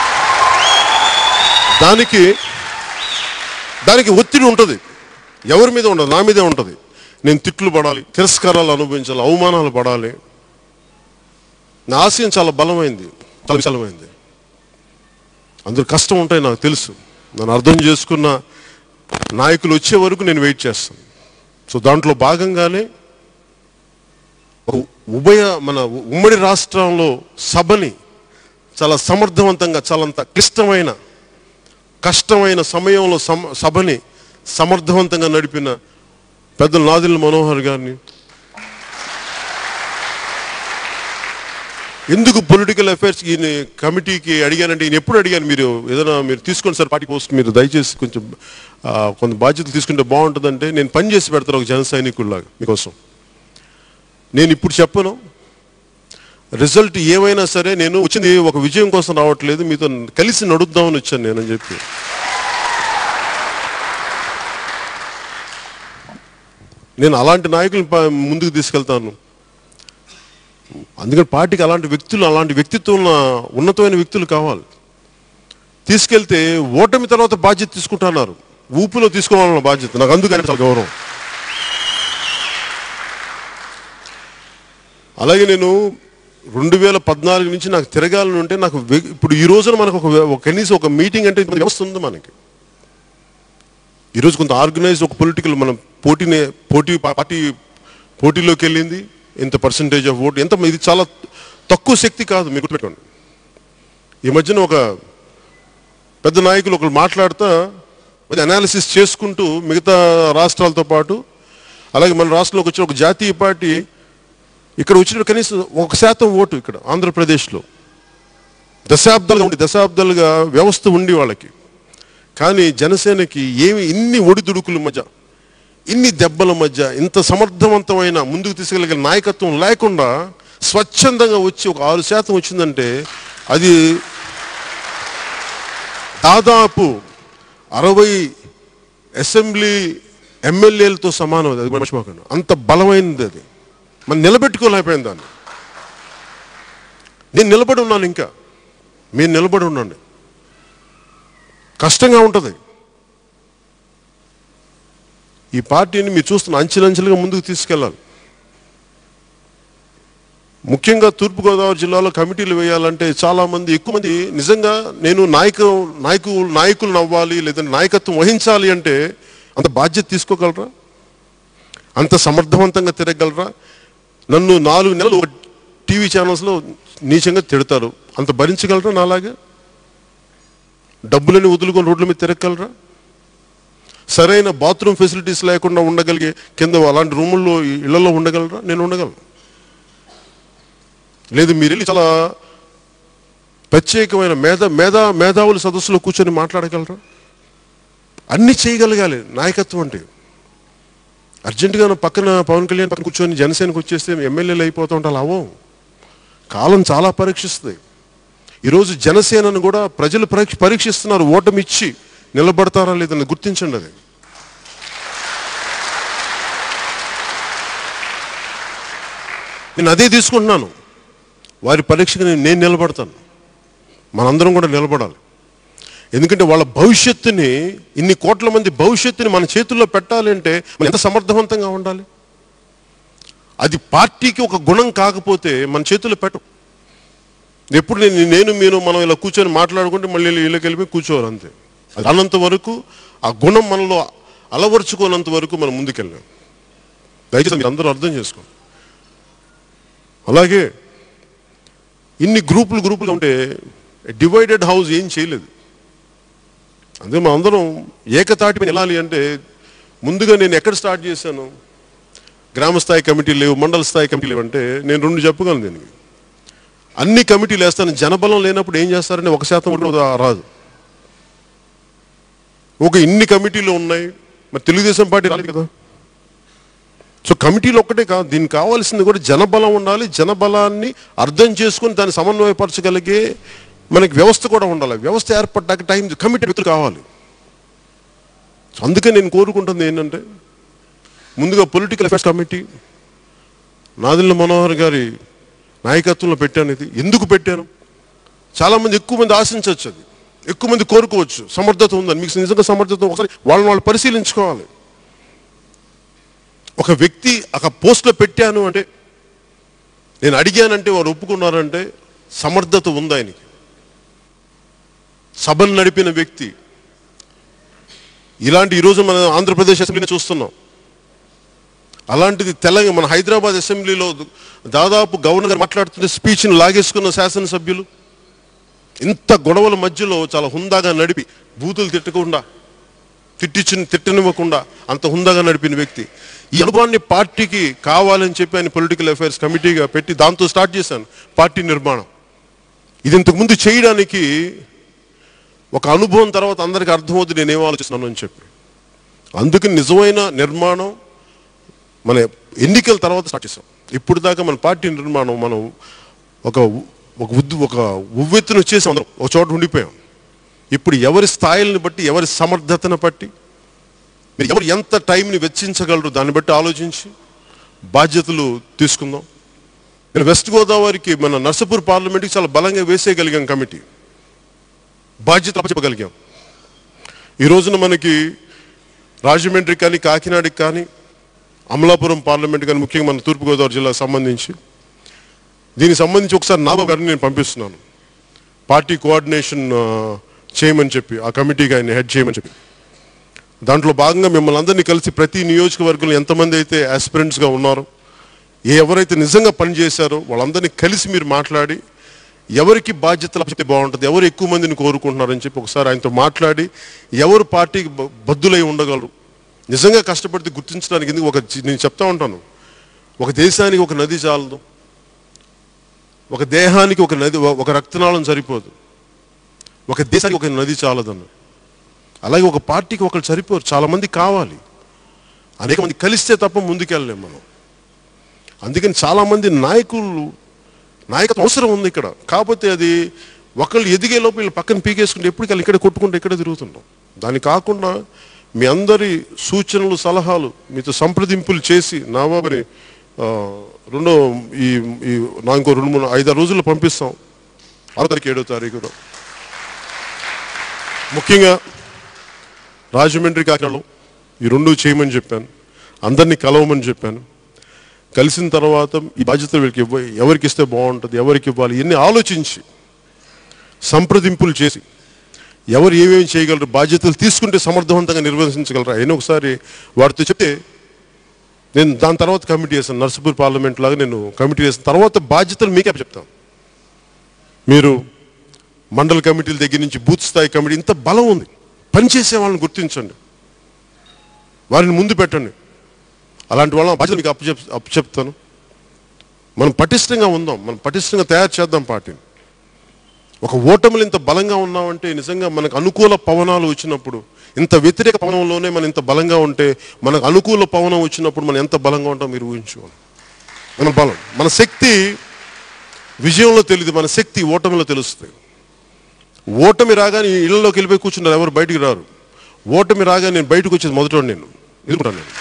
దానికి దానికి ఒత్తిడి ఉంటుంది ఎవరి మీద ఉండదు నా మీదే ఉంటుంది నేను తిట్లు పడాలి తిరస్కారాలు అనుభవించాలి అవమానాలు పడాలి నా ఆశయం చాలా బలమైంది చాలా విశాలమైంది అందులో కష్టం ఉంటాయి నాకు తెలుసు నన్ను అర్థం చేసుకున్న నాయకులు వచ్చే వరకు నేను వెయిట్ చేస్తాను సో దాంట్లో భాగంగానే ఒక ఉభయ మన ఉమ్మడి రాష్ట్రంలో సభని చాలా సమర్థవంతంగా చాలంత క్లిష్టమైన కష్టమైన సమయంలో సమ సభని సమర్థవంతంగా నడిపిన పెద్దలు నాదిల్ మనోహర్ గారిని ఎందుకు పొలిటికల్ అఫైర్స్ ఈయన కమిటీకి అడిగానంటే ఈయన ఎప్పుడు అడిగాను మీరు ఏదైనా మీరు తీసుకోండి సార్ పార్టీ పోస్ట్ మీరు దయచేసి కొంచెం ఆ, కొంత బాధ్యతలు తీసుకుంటే బాగుంటుందంటే నేను పని చేసి పెడతాను ఒక జన సైనికుల్లాగా మీకోసం నేను ఇప్పుడు చెప్పను రిజల్ట్ ఏమైనా సరే నేను వచ్చింది ఒక విజయం కోసం రావట్లేదు మీతో కలిసి నడుద్దామని వచ్చాను నేనని చెప్పి నేను అలాంటి నాయకులను ప- ముందుకు తీసుకెళ్తాను అందుకని పార్టీకి అలాంటి వ్యక్తులు అలాంటి వ్యక్తిత్వం ఉన్న ఉన్నతమైన వ్యక్తులు కావాలి తీసుకెళ్తే ఓటమి తర్వాత బాధ్యత తీసుకుంటున్నారు ఊపులో తీసుకోవాలన్న బాధ్యత నాకు అందుకని చాలా గౌరవం అలాగే నేను రెండు వేల పద్నాలుగు నుంచి నాకు తిరగాలని ఉంటే నాకు వె- ఇప్పుడు ఈ రోజున మనకు ఒక వ్య- ఒక కనీసం ఒక మీటింగ్ అంటే ఇంత వ్యవస్థ ఉంది మనకి ఈరోజు కొంత ఆర్గనైజ్ ఒక పొలిటికల్ మనం పోటీనే పోటీ పా- పార్టీ పోటీలోకి వెళ్ళింది ఇంత పర్సంటేజ్ ఆఫ్ ఓట్ ఎంత ఇది చాలా తక్కువ శక్తి కాదు మీరు గుర్తుపెట్టుకోండి ఈ మధ్యన ఒక పెద్ద నాయకులు ఒకరు మాట్లాడుతా అది అనాలిసిస్ చేసుకుంటూ మిగతా రాష్ట్రాలతో పాటు అలాగే మన రాష్ట్రంలోకి వచ్చిన ఒక జాతీయ పార్టీ ఇక్కడ వచ్చిన కనీసం ఒక శాతం ఓటు ఇక్కడ ఆంధ్రప్రదేశ్లో దశాబ్దాలుగా ఉండి దశాబ్దాలుగా వ్యవస్థ ఉండి వాళ్ళకి కానీ జనసేనకి ఏమి ఇన్ని ఒడిదుడుకుల మధ్య ఇన్ని దెబ్బల మధ్య ఇంత సమర్థవంతమైన ముందుకు తీసుకెళ్ళగలిగిన నాయకత్వం లేకుండా స్వచ్ఛందంగా వచ్చి ఒక ఆరు శాతం వచ్చిందంటే అది దాదాపు అరవై అసెంబ్లీ ఎమ్మెల్యేలతో సమానం అది అది మర్చిపోకండి అంత బలమైనది అది మనం నిలబెట్టుకోలేకపోయింది దాన్ని నేను నిలబడి ఉన్నాను ఇంకా మీరు నిలబడి ఉండండి కష్టంగా ఉంటుంది ఈ పార్టీని మీరు చూస్తున్న అంచెలంచెలుగా ముందుకు తీసుకెళ్ళాలి ముఖ్యంగా తూర్పుగోదావరి జిల్లాలో కమిటీలు వేయాలంటే చాలా మంది ఎక్కువ మంది నిజంగా నేను నాయకు నాయకు నాయకులను అవ్వాలి లేదంటే నాయకత్వం వహించాలి అంటే అంత బాధ్యత తీసుకోగలరా అంత సమర్థవంతంగా తిరగలరా నన్ను నాలుగు నెలలు ఒక టీవీ ఛానల్స్లో నీచంగా తిడతారు అంత భరించగలరా నాలాగా డబ్బులని వదులుకొని రోడ్ల మీద తిరగలరా సరైన బాత్రూమ్ ఫెసిలిటీస్ లేకుండా ఉండగలిగే కింద అలాంటి రూముల్లో ఇళ్లలో ఉండగలరా నేను ఉండగలను లేదు మీరు వెళ్ళి చాలా ప్రత్యేకమైన మేధ మేధా మేధావుల సదస్సులో కూర్చొని మాట్లాడగలరా అన్ని చేయగలగాలి నాయకత్వం అంటే అర్జెంటుగా నా పక్కన పవన్ కళ్యాణ్ పక్కన కూర్చొని జనసేనకు వచ్చేస్తే ఎమ్మెల్యేలు అయిపోతూ ఉంటారు అలా అవ్వం కాలం చాలా పరీక్షిస్తుంది ఈరోజు జనసేనను కూడా ప్రజలు పరీక్ష పరీక్షిస్తున్నారు ఓటమి ఇచ్చి నిలబడతారా లేదని గుర్తించండి అది నేను అదే తీసుకుంటున్నాను వారి పరీక్షకు నేను నేను నిలబడతాను మనందరం కూడా నిలబడాలి ఎందుకంటే వాళ్ళ భవిష్యత్తుని ఇన్ని కోట్ల మంది భవిష్యత్తుని మన చేతుల్లో పెట్టాలి అంటే మనం ఎంత సమర్థవంతంగా ఉండాలి అది పార్టీకి ఒక గుణం కాకపోతే మన చేతుల్లో పెట్టం ఎప్పుడు నేను నేను మీరు మనం ఇలా కూర్చొని మాట్లాడుకుంటే మళ్ళీ వీళ్ళకి వెళ్ళిపోయి కూర్చోవాలి అంతే అది అన్నంత వరకు ఆ గుణం మనలో అలవరుచుకోనంత వరకు మనం ముందుకెళ్ళాం దయచేసి మీరు అందరూ అర్థం చేసుకోండి అలాగే ఇన్ని గ్రూపులు గ్రూపులు ఉంటే డివైడెడ్ హౌస్ ఏం చేయలేదు అదే మనం అందరం ఏకతాటి మీద వెళ్ళాలి అంటే ముందుగా నేను ఎక్కడ స్టార్ట్ చేశాను గ్రామ స్థాయి కమిటీలు లేవు మండల స్థాయి కమిటీలు లేవు అంటే నేను రెండు చెప్పగలను దీనికి అన్ని కమిటీలు వేస్తాను జనబలం లేనప్పుడు ఏం చేస్తారంటే ఒక శాతం కూడా రాదు ఒక ఇన్ని కమిటీలు ఉన్నాయి మరి తెలుగుదేశం పార్టీ రాలేదు కదా సో కమిటీలు ఒక్కటే కాదు దీనికి కావాల్సింది కూడా జనబలం ఉండాలి జనబలాన్ని అర్థం చేసుకుని దాన్ని సమన్వయపరచగలిగే మనకి వ్యవస్థ కూడా ఉండాలి వ్యవస్థ ఏర్పడ్డాక టైం కమిటీ వ్యక్తులు కావాలి సో అందుకే నేను కోరుకుంటుంది ఏంటంటే ముందుగా political affairs committee Nadendla Manohar గారి నాయకత్వంలో పెట్టాను ఇది ఎందుకు పెట్టాను చాలామంది ఎక్కువ మంది ఆశించవచ్చు అది ఎక్కువ మంది కోరుకోవచ్చు సమర్థత ఉందని మీకు నిజంగా సమర్థత ఒకసారి వాళ్ళని వాళ్ళు పరిశీలించుకోవాలి ఒక వ్యక్తి ఒక పోస్ట్లో పెట్టాను అంటే నేను అడిగానంటే వారు ఒప్పుకున్నారంటే సమర్థత ఉంది ఆయనకి సభను నడిపిన వ్యక్తి ఇలాంటి ఈరోజు మన ఆంధ్రప్రదేశ్ అసెంబ్లీని చూస్తున్నాం అలాంటిది తెలంగాణ మన హైదరాబాద్ అసెంబ్లీలో దాదాపు గవర్నర్ గారు మాట్లాడుతున్న స్పీచ్ని లాగేసుకున్న శాసనసభ్యులు ఇంత గొడవల మధ్యలో చాలా హుందాగా నడిపి బూతులు తిట్టకుండా తిట్టించిన తిట్టనివ్వకుండా అంత హుందాగా నడిపిన వ్యక్తి ఈ అనుభవాన్ని పార్టీకి కావాలని చెప్పి ఆయన పొలిటికల్ అఫైర్స్ కమిటీగా పెట్టి దాంతో స్టార్ట్ చేశాను పార్టీ నిర్మాణం ఇది ఇంతకుముందు చేయడానికి ఒక అనుభవం తర్వాత అందరికీ అర్థమవుతుంది నేనేం ఆలోచిస్తున్నాను అని చెప్పి అందుకని నిజమైన నిర్మాణం మన ఎన్నికల తర్వాత స్టార్ట్ చేసాం ఇప్పుడు దాకా మన పార్టీ నిర్మాణం మనం ఒక ఉ- ఒక ఉద్దు ఒక ఉవ్వెత్తున వచ్చేసి అందరం ఒక చోట ఉండిపోయాం ఇప్పుడు ఎవరి స్థాయిలను బట్టి ఎవరి సమర్థతను బట్టి మీరు ఎవరు ఎంత టైంని వెచ్చించగలరు దాన్ని బట్టి ఆలోచించి బాధ్యతలు తీసుకుందాం నేను వెస్ట్ గోదావరికి మన నర్సపూర్ పార్లమెంట్కి చాలా బలంగా వేసేయగలిగాం కమిటీ బాధ్యత చెప్పగలిగాం ఈ రోజున మనకి రాజమండ్రి కానీ కాకినాడకి కానీ అమలాపురం పార్లమెంట్ కానీ ముఖ్యంగా మన తూర్పుగోదావరి జిల్లాకు సంబంధించి దీనికి సంబంధించి ఒకసారి నాబాబు గారిని నేను పంపిస్తున్నాను పార్టీ కోఆర్డినేషన్ ఆ, చేయమని చెప్పి ఆ కమిటీకి ఆయన హెడ్ చేయమని చెప్పి దాంట్లో భాగంగా మిమ్మల్ని అందరినీ కలిసి ప్రతి నియోజకవర్గంలో ఎంతమంది అయితే ఆస్పిరెంట్స్గా ఉన్నారో ఏ ఎవరైతే నిజంగా పనిచేశారో వాళ్ళందరినీ కలిసి మీరు మాట్లాడి ఎవరికి బాధ్యతలు చెప్తే బాగుంటుంది ఎవరు ఎక్కువ మందిని కోరుకుంటున్నారని చెప్పి ఒకసారి ఆయనతో మాట్లాడి ఎవరు పార్టీకి బ- బద్దులై ఉండగలరు నిజంగా కష్టపడితే గుర్తించడానికి ఎందుకు ఒక చి- నేను చెప్తా ఉంటాను ఒక దేశానికి ఒక నది చాలదు ఒక దేహానికి ఒక నది ఒక రక్తనాళం సరిపోదు ఒక దేశానికి ఒక నది చాలదన్న అలాగే ఒక పార్టీకి ఒకరు సరిపోరు చాలా మంది కావాలి అనేక మంది కలిస్తే తప్ప ముందుకెళ్ళలేం మనం అందుకని చాలా మంది నాయకులు నాయకత్వం అవసరం ఉంది ఇక్కడ కాకపోతే అది ఒకళ్ళు ఎదిగే లోపు వీళ్ళు పక్కన పీకేసుకుంటే ఎప్పటికీ ఇక్కడ కొట్టుకుంటే ఇక్కడ తిరుగుతుంటాం దాని కాకుండా మీ అందరి సూచనలు సలహాలు మీతో సంప్రదింపులు చేసి నా బాబుని ఆ, రెండో ఈ ఈ నా ఇంకో రెండు మూడు ఐదారు రోజుల్లో పంపిస్తాం ఆరో తారీఖు ఏడో తారీఖున ముఖ్యంగా రాజమండ్రి కాకినాడలో ఈ రెండు చేయమని చెప్పాను అందరినీ కలవమని చెప్పాను కలిసిన తర్వాత ఈ బాధ్యత వీళ్ళకి ఇవ్వ ఎవరికి ఇస్తే బాగుంటుంది ఎవరికి ఇవ్వాలి ఇవన్నీ ఆలోచించి సంప్రదింపులు చేసి ఎవరు ఏమేమి చేయగలరు బాధ్యతలు తీసుకుంటే సమర్థవంతంగా నిర్వహించగలరు అయినా ఒకసారి వారితో చెప్తే నేను దాని తర్వాత కమిటీ చేశాను నర్సపూర్ పార్లమెంట్ లాగా నేను కమిటీ చేసిన తర్వాత బాధ్యతలు మీకే చెప్తాను మీరు మండల కమిటీల దగ్గర నుంచి బూత్ స్థాయి కమిటీ ఇంత బలం ఉంది పనిచేసే వాళ్ళని గుర్తించండి వారిని ముందు పెట్టండి అలాంటి వాళ్ళ బాధ్యత మీకు అప్పచెప్ అప్పచెప్తాను మనం పటిష్టంగా ఉందాం మనం పటిష్టంగా తయారు చేద్దాం పార్టీని ఒక ఓటములు ఇంత బలంగా ఉన్నామంటే నిజంగా మనకు అనుకూల పవనాలు వచ్చినప్పుడు ఇంత వ్యతిరేక పవనంలోనే మనం ఇంత బలంగా ఉంటే మనకు అనుకూల పవనం వచ్చినప్పుడు మనం ఎంత బలంగా ఉంటాం మీరు ఊహించుకోండి మన బలం మన శక్తి విజయంలో తెలియదు మన శక్తి ఓటమిలో తెలుస్తుంది ఓటమి రాగానే ఇళ్లలోకి వెళ్ళిపోయి కూర్చున్నారు ఎవరు బయటికి రారు ఓటమి రాగానే నేను బయటకు వచ్చేది మొదట నేను ఎదుర్కొంటాను నేను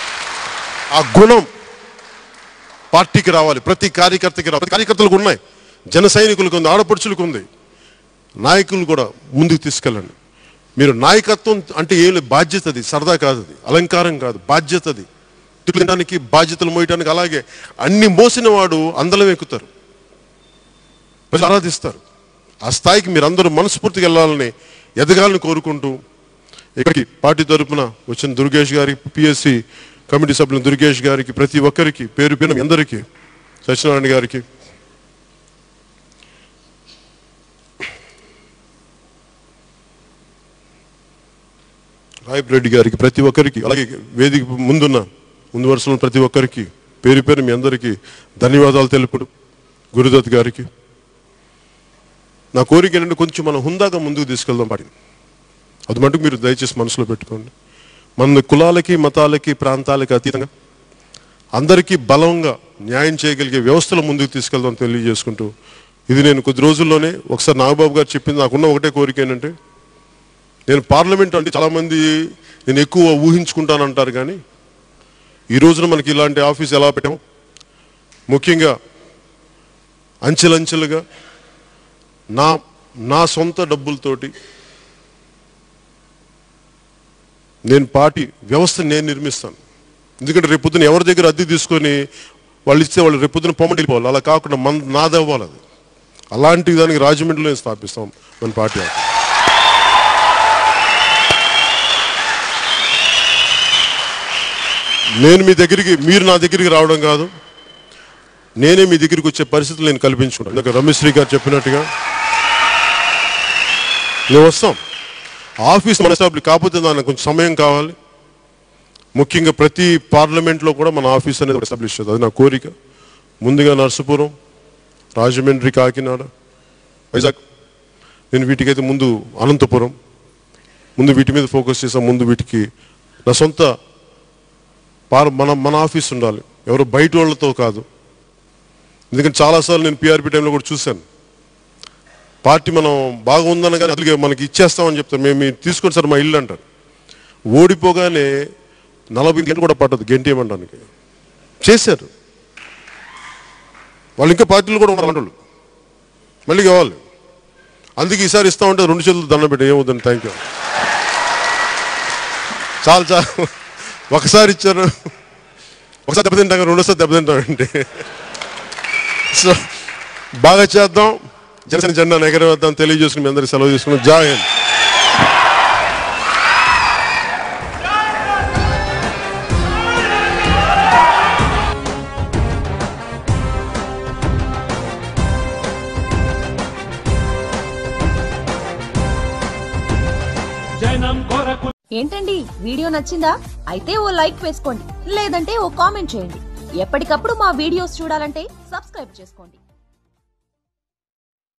ఆ గుణం పార్టీకి రావాలి ప్రతి కార్యకర్తకి రావాలి ప్రతి కార్యకర్తలకు ఉన్నాయి జన సైనికులకు ఉంది ఆడపడుచులకు ఉంది నాయకులు కూడా ముందుకు తీసుకెళ్ళండి మీరు నాయకత్వం అంటే ఏం లేదు బాధ్యత అది సరదా కాదు అది అలంకారం కాదు బాధ్యత అది తిట్టడానికి బాధ్యతలు మోయటానికి అలాగే అన్ని మోసిన వాడు అందలం ఎక్కుతారు ప్రజలు ఆరాధిస్తారు ఆ స్థాయికి మీరు అందరూ మనస్ఫూర్తిగా వెళ్ళాలని ఎదగాలని కోరుకుంటూ ఇక్కడికి పార్టీ తరపున వచ్చిన దుర్గేష్ గారికి పిఎస్సి కమిటీ సభ్యులు దుర్గేష్ గారికి ప్రతి ఒక్కరికి పేరు పేరు మీ అందరికీ సత్యనారాయణ గారికి రాయప్ రెడ్డి గారికి ప్రతి ఒక్కరికి అలాగే వేదిక ముందున్న ముందు వరుసలో ప్రతి ఒక్కరికి పేరు పేరు మీ అందరికీ ధన్యవాదాలు తెలుపుడు గురుదత్ గారికి నా కోరిక ఏంటంటే కొంచెం మనం హుందాగా ముందుకు తీసుకెళ్దాం పాటి అది మటుకు మీరు దయచేసి మనసులో పెట్టుకోండి మన కులాలకి మతాలకి ప్రాంతాలకి అతీతంగా అందరికీ బలంగా న్యాయం చేయగలిగే వ్యవస్థలు ముందుకు తీసుకెళ్దాం తెలియజేసుకుంటూ ఇది నేను కొద్ది రోజుల్లోనే ఒకసారి నాగబాబు గారు చెప్పింది నాకున్న ఒకటే కోరిక ఏంటంటే నేను పార్లమెంట్ అంటే చాలామంది నేను ఎక్కువ ఊహించుకుంటానంటారు కానీ ఈ రోజున మనకి ఇలాంటి ఆఫీస్ ఎలా పెట్టాం ముఖ్యంగా అంచెలంచెలుగా నా నా సొంత డబ్బులతోటి నేను పార్టీ వ్యవస్థ నేను నిర్మిస్తాను ఎందుకంటే రేపు పొద్దున ఎవరి దగ్గర అద్దె తీసుకొని వాళ్ళు ఇస్తే వాళ్ళు రేపు పొద్దున పొమ్మటి వెళ్ళిపోవాలి అలా కాకుండా మన నాది అవ్వాలి అది అలాంటి దానికి రాజమండ్రిలో నేను స్థాపిస్తాం మన పార్టీ ఆఫీస్. నేను మీ దగ్గరికి మీరు నా దగ్గరికి రావడం కాదు నేనే మీ దగ్గరికి వచ్చే పరిస్థితులు నేను కల్పించుకుంటాను ఇందాక రమేశ్రీ గారు చెప్పినట్టుగా మేము వస్తాం ఆఫీస్ మన ఎస్టాబ్లిష్ కాకపోతే దానికి కొంచెం సమయం కావాలి ముఖ్యంగా ప్రతి పార్లమెంట్లో కూడా మన ఆఫీస్ అనేది ఎస్టాబ్లిష్ చేస్తుంది అది నా కోరిక ముందుగా నర్సపురం రాజమండ్రి కాకినాడ వైజాగ్ నేను వీటికైతే ముందు అనంతపురం ముందు వీటి మీద ఫోకస్ చేసాం ముందు వీటికి నా సొంత పార్ మన మన ఆఫీస్ ఉండాలి ఎవరు బయట వాళ్ళతో కాదు ఎందుకంటే చాలాసార్లు నేను పిఆర్పి టైంలో కూడా చూశాను పార్టీ మనం బాగా ఉందని కానీ అసలు మనకి ఇచ్చేస్తామని చెప్తారు మేము మీరు తీసుకోండి సార్ మా ఇల్లు అంటారు ఓడిపోగానే నలభై గంటలు కూడా పట్టదు గంట ఏమనడానికి చేశారు వాళ్ళు ఇంకా పార్టీలు కూడా ఉన్నారు వాళ్ళు మళ్ళీ కావాలి అందుకే ఈసారి ఇస్తామంటే రెండు చేతులు దండం పెట్టి ఏమవుతుంది థ్యాంక్ యూ చాలు చాలు ఒకసారి ఇచ్చారు ఒకసారి దెబ్బతింటాం కదా, రెండోసారి దెబ్బతింటామండి సో బాగా చేద్దాం జనసేన జెండా ఎగరవేద్దాం తెలియజేసుకుని మీ అందరికీ సెలవు తీసుకున్నాం జై హింద్ జనం కొరకు ఏంటండి వీడియో నచ్చిందా అయితే ఓ లైక్ వేసుకోండి లేదంటే ఓ కామెంట్ చేయండి ఎప్పటికప్పుడు మా వీడియోస్ చూడాలంటే సబ్స్క్రైబ్ చేసుకోండి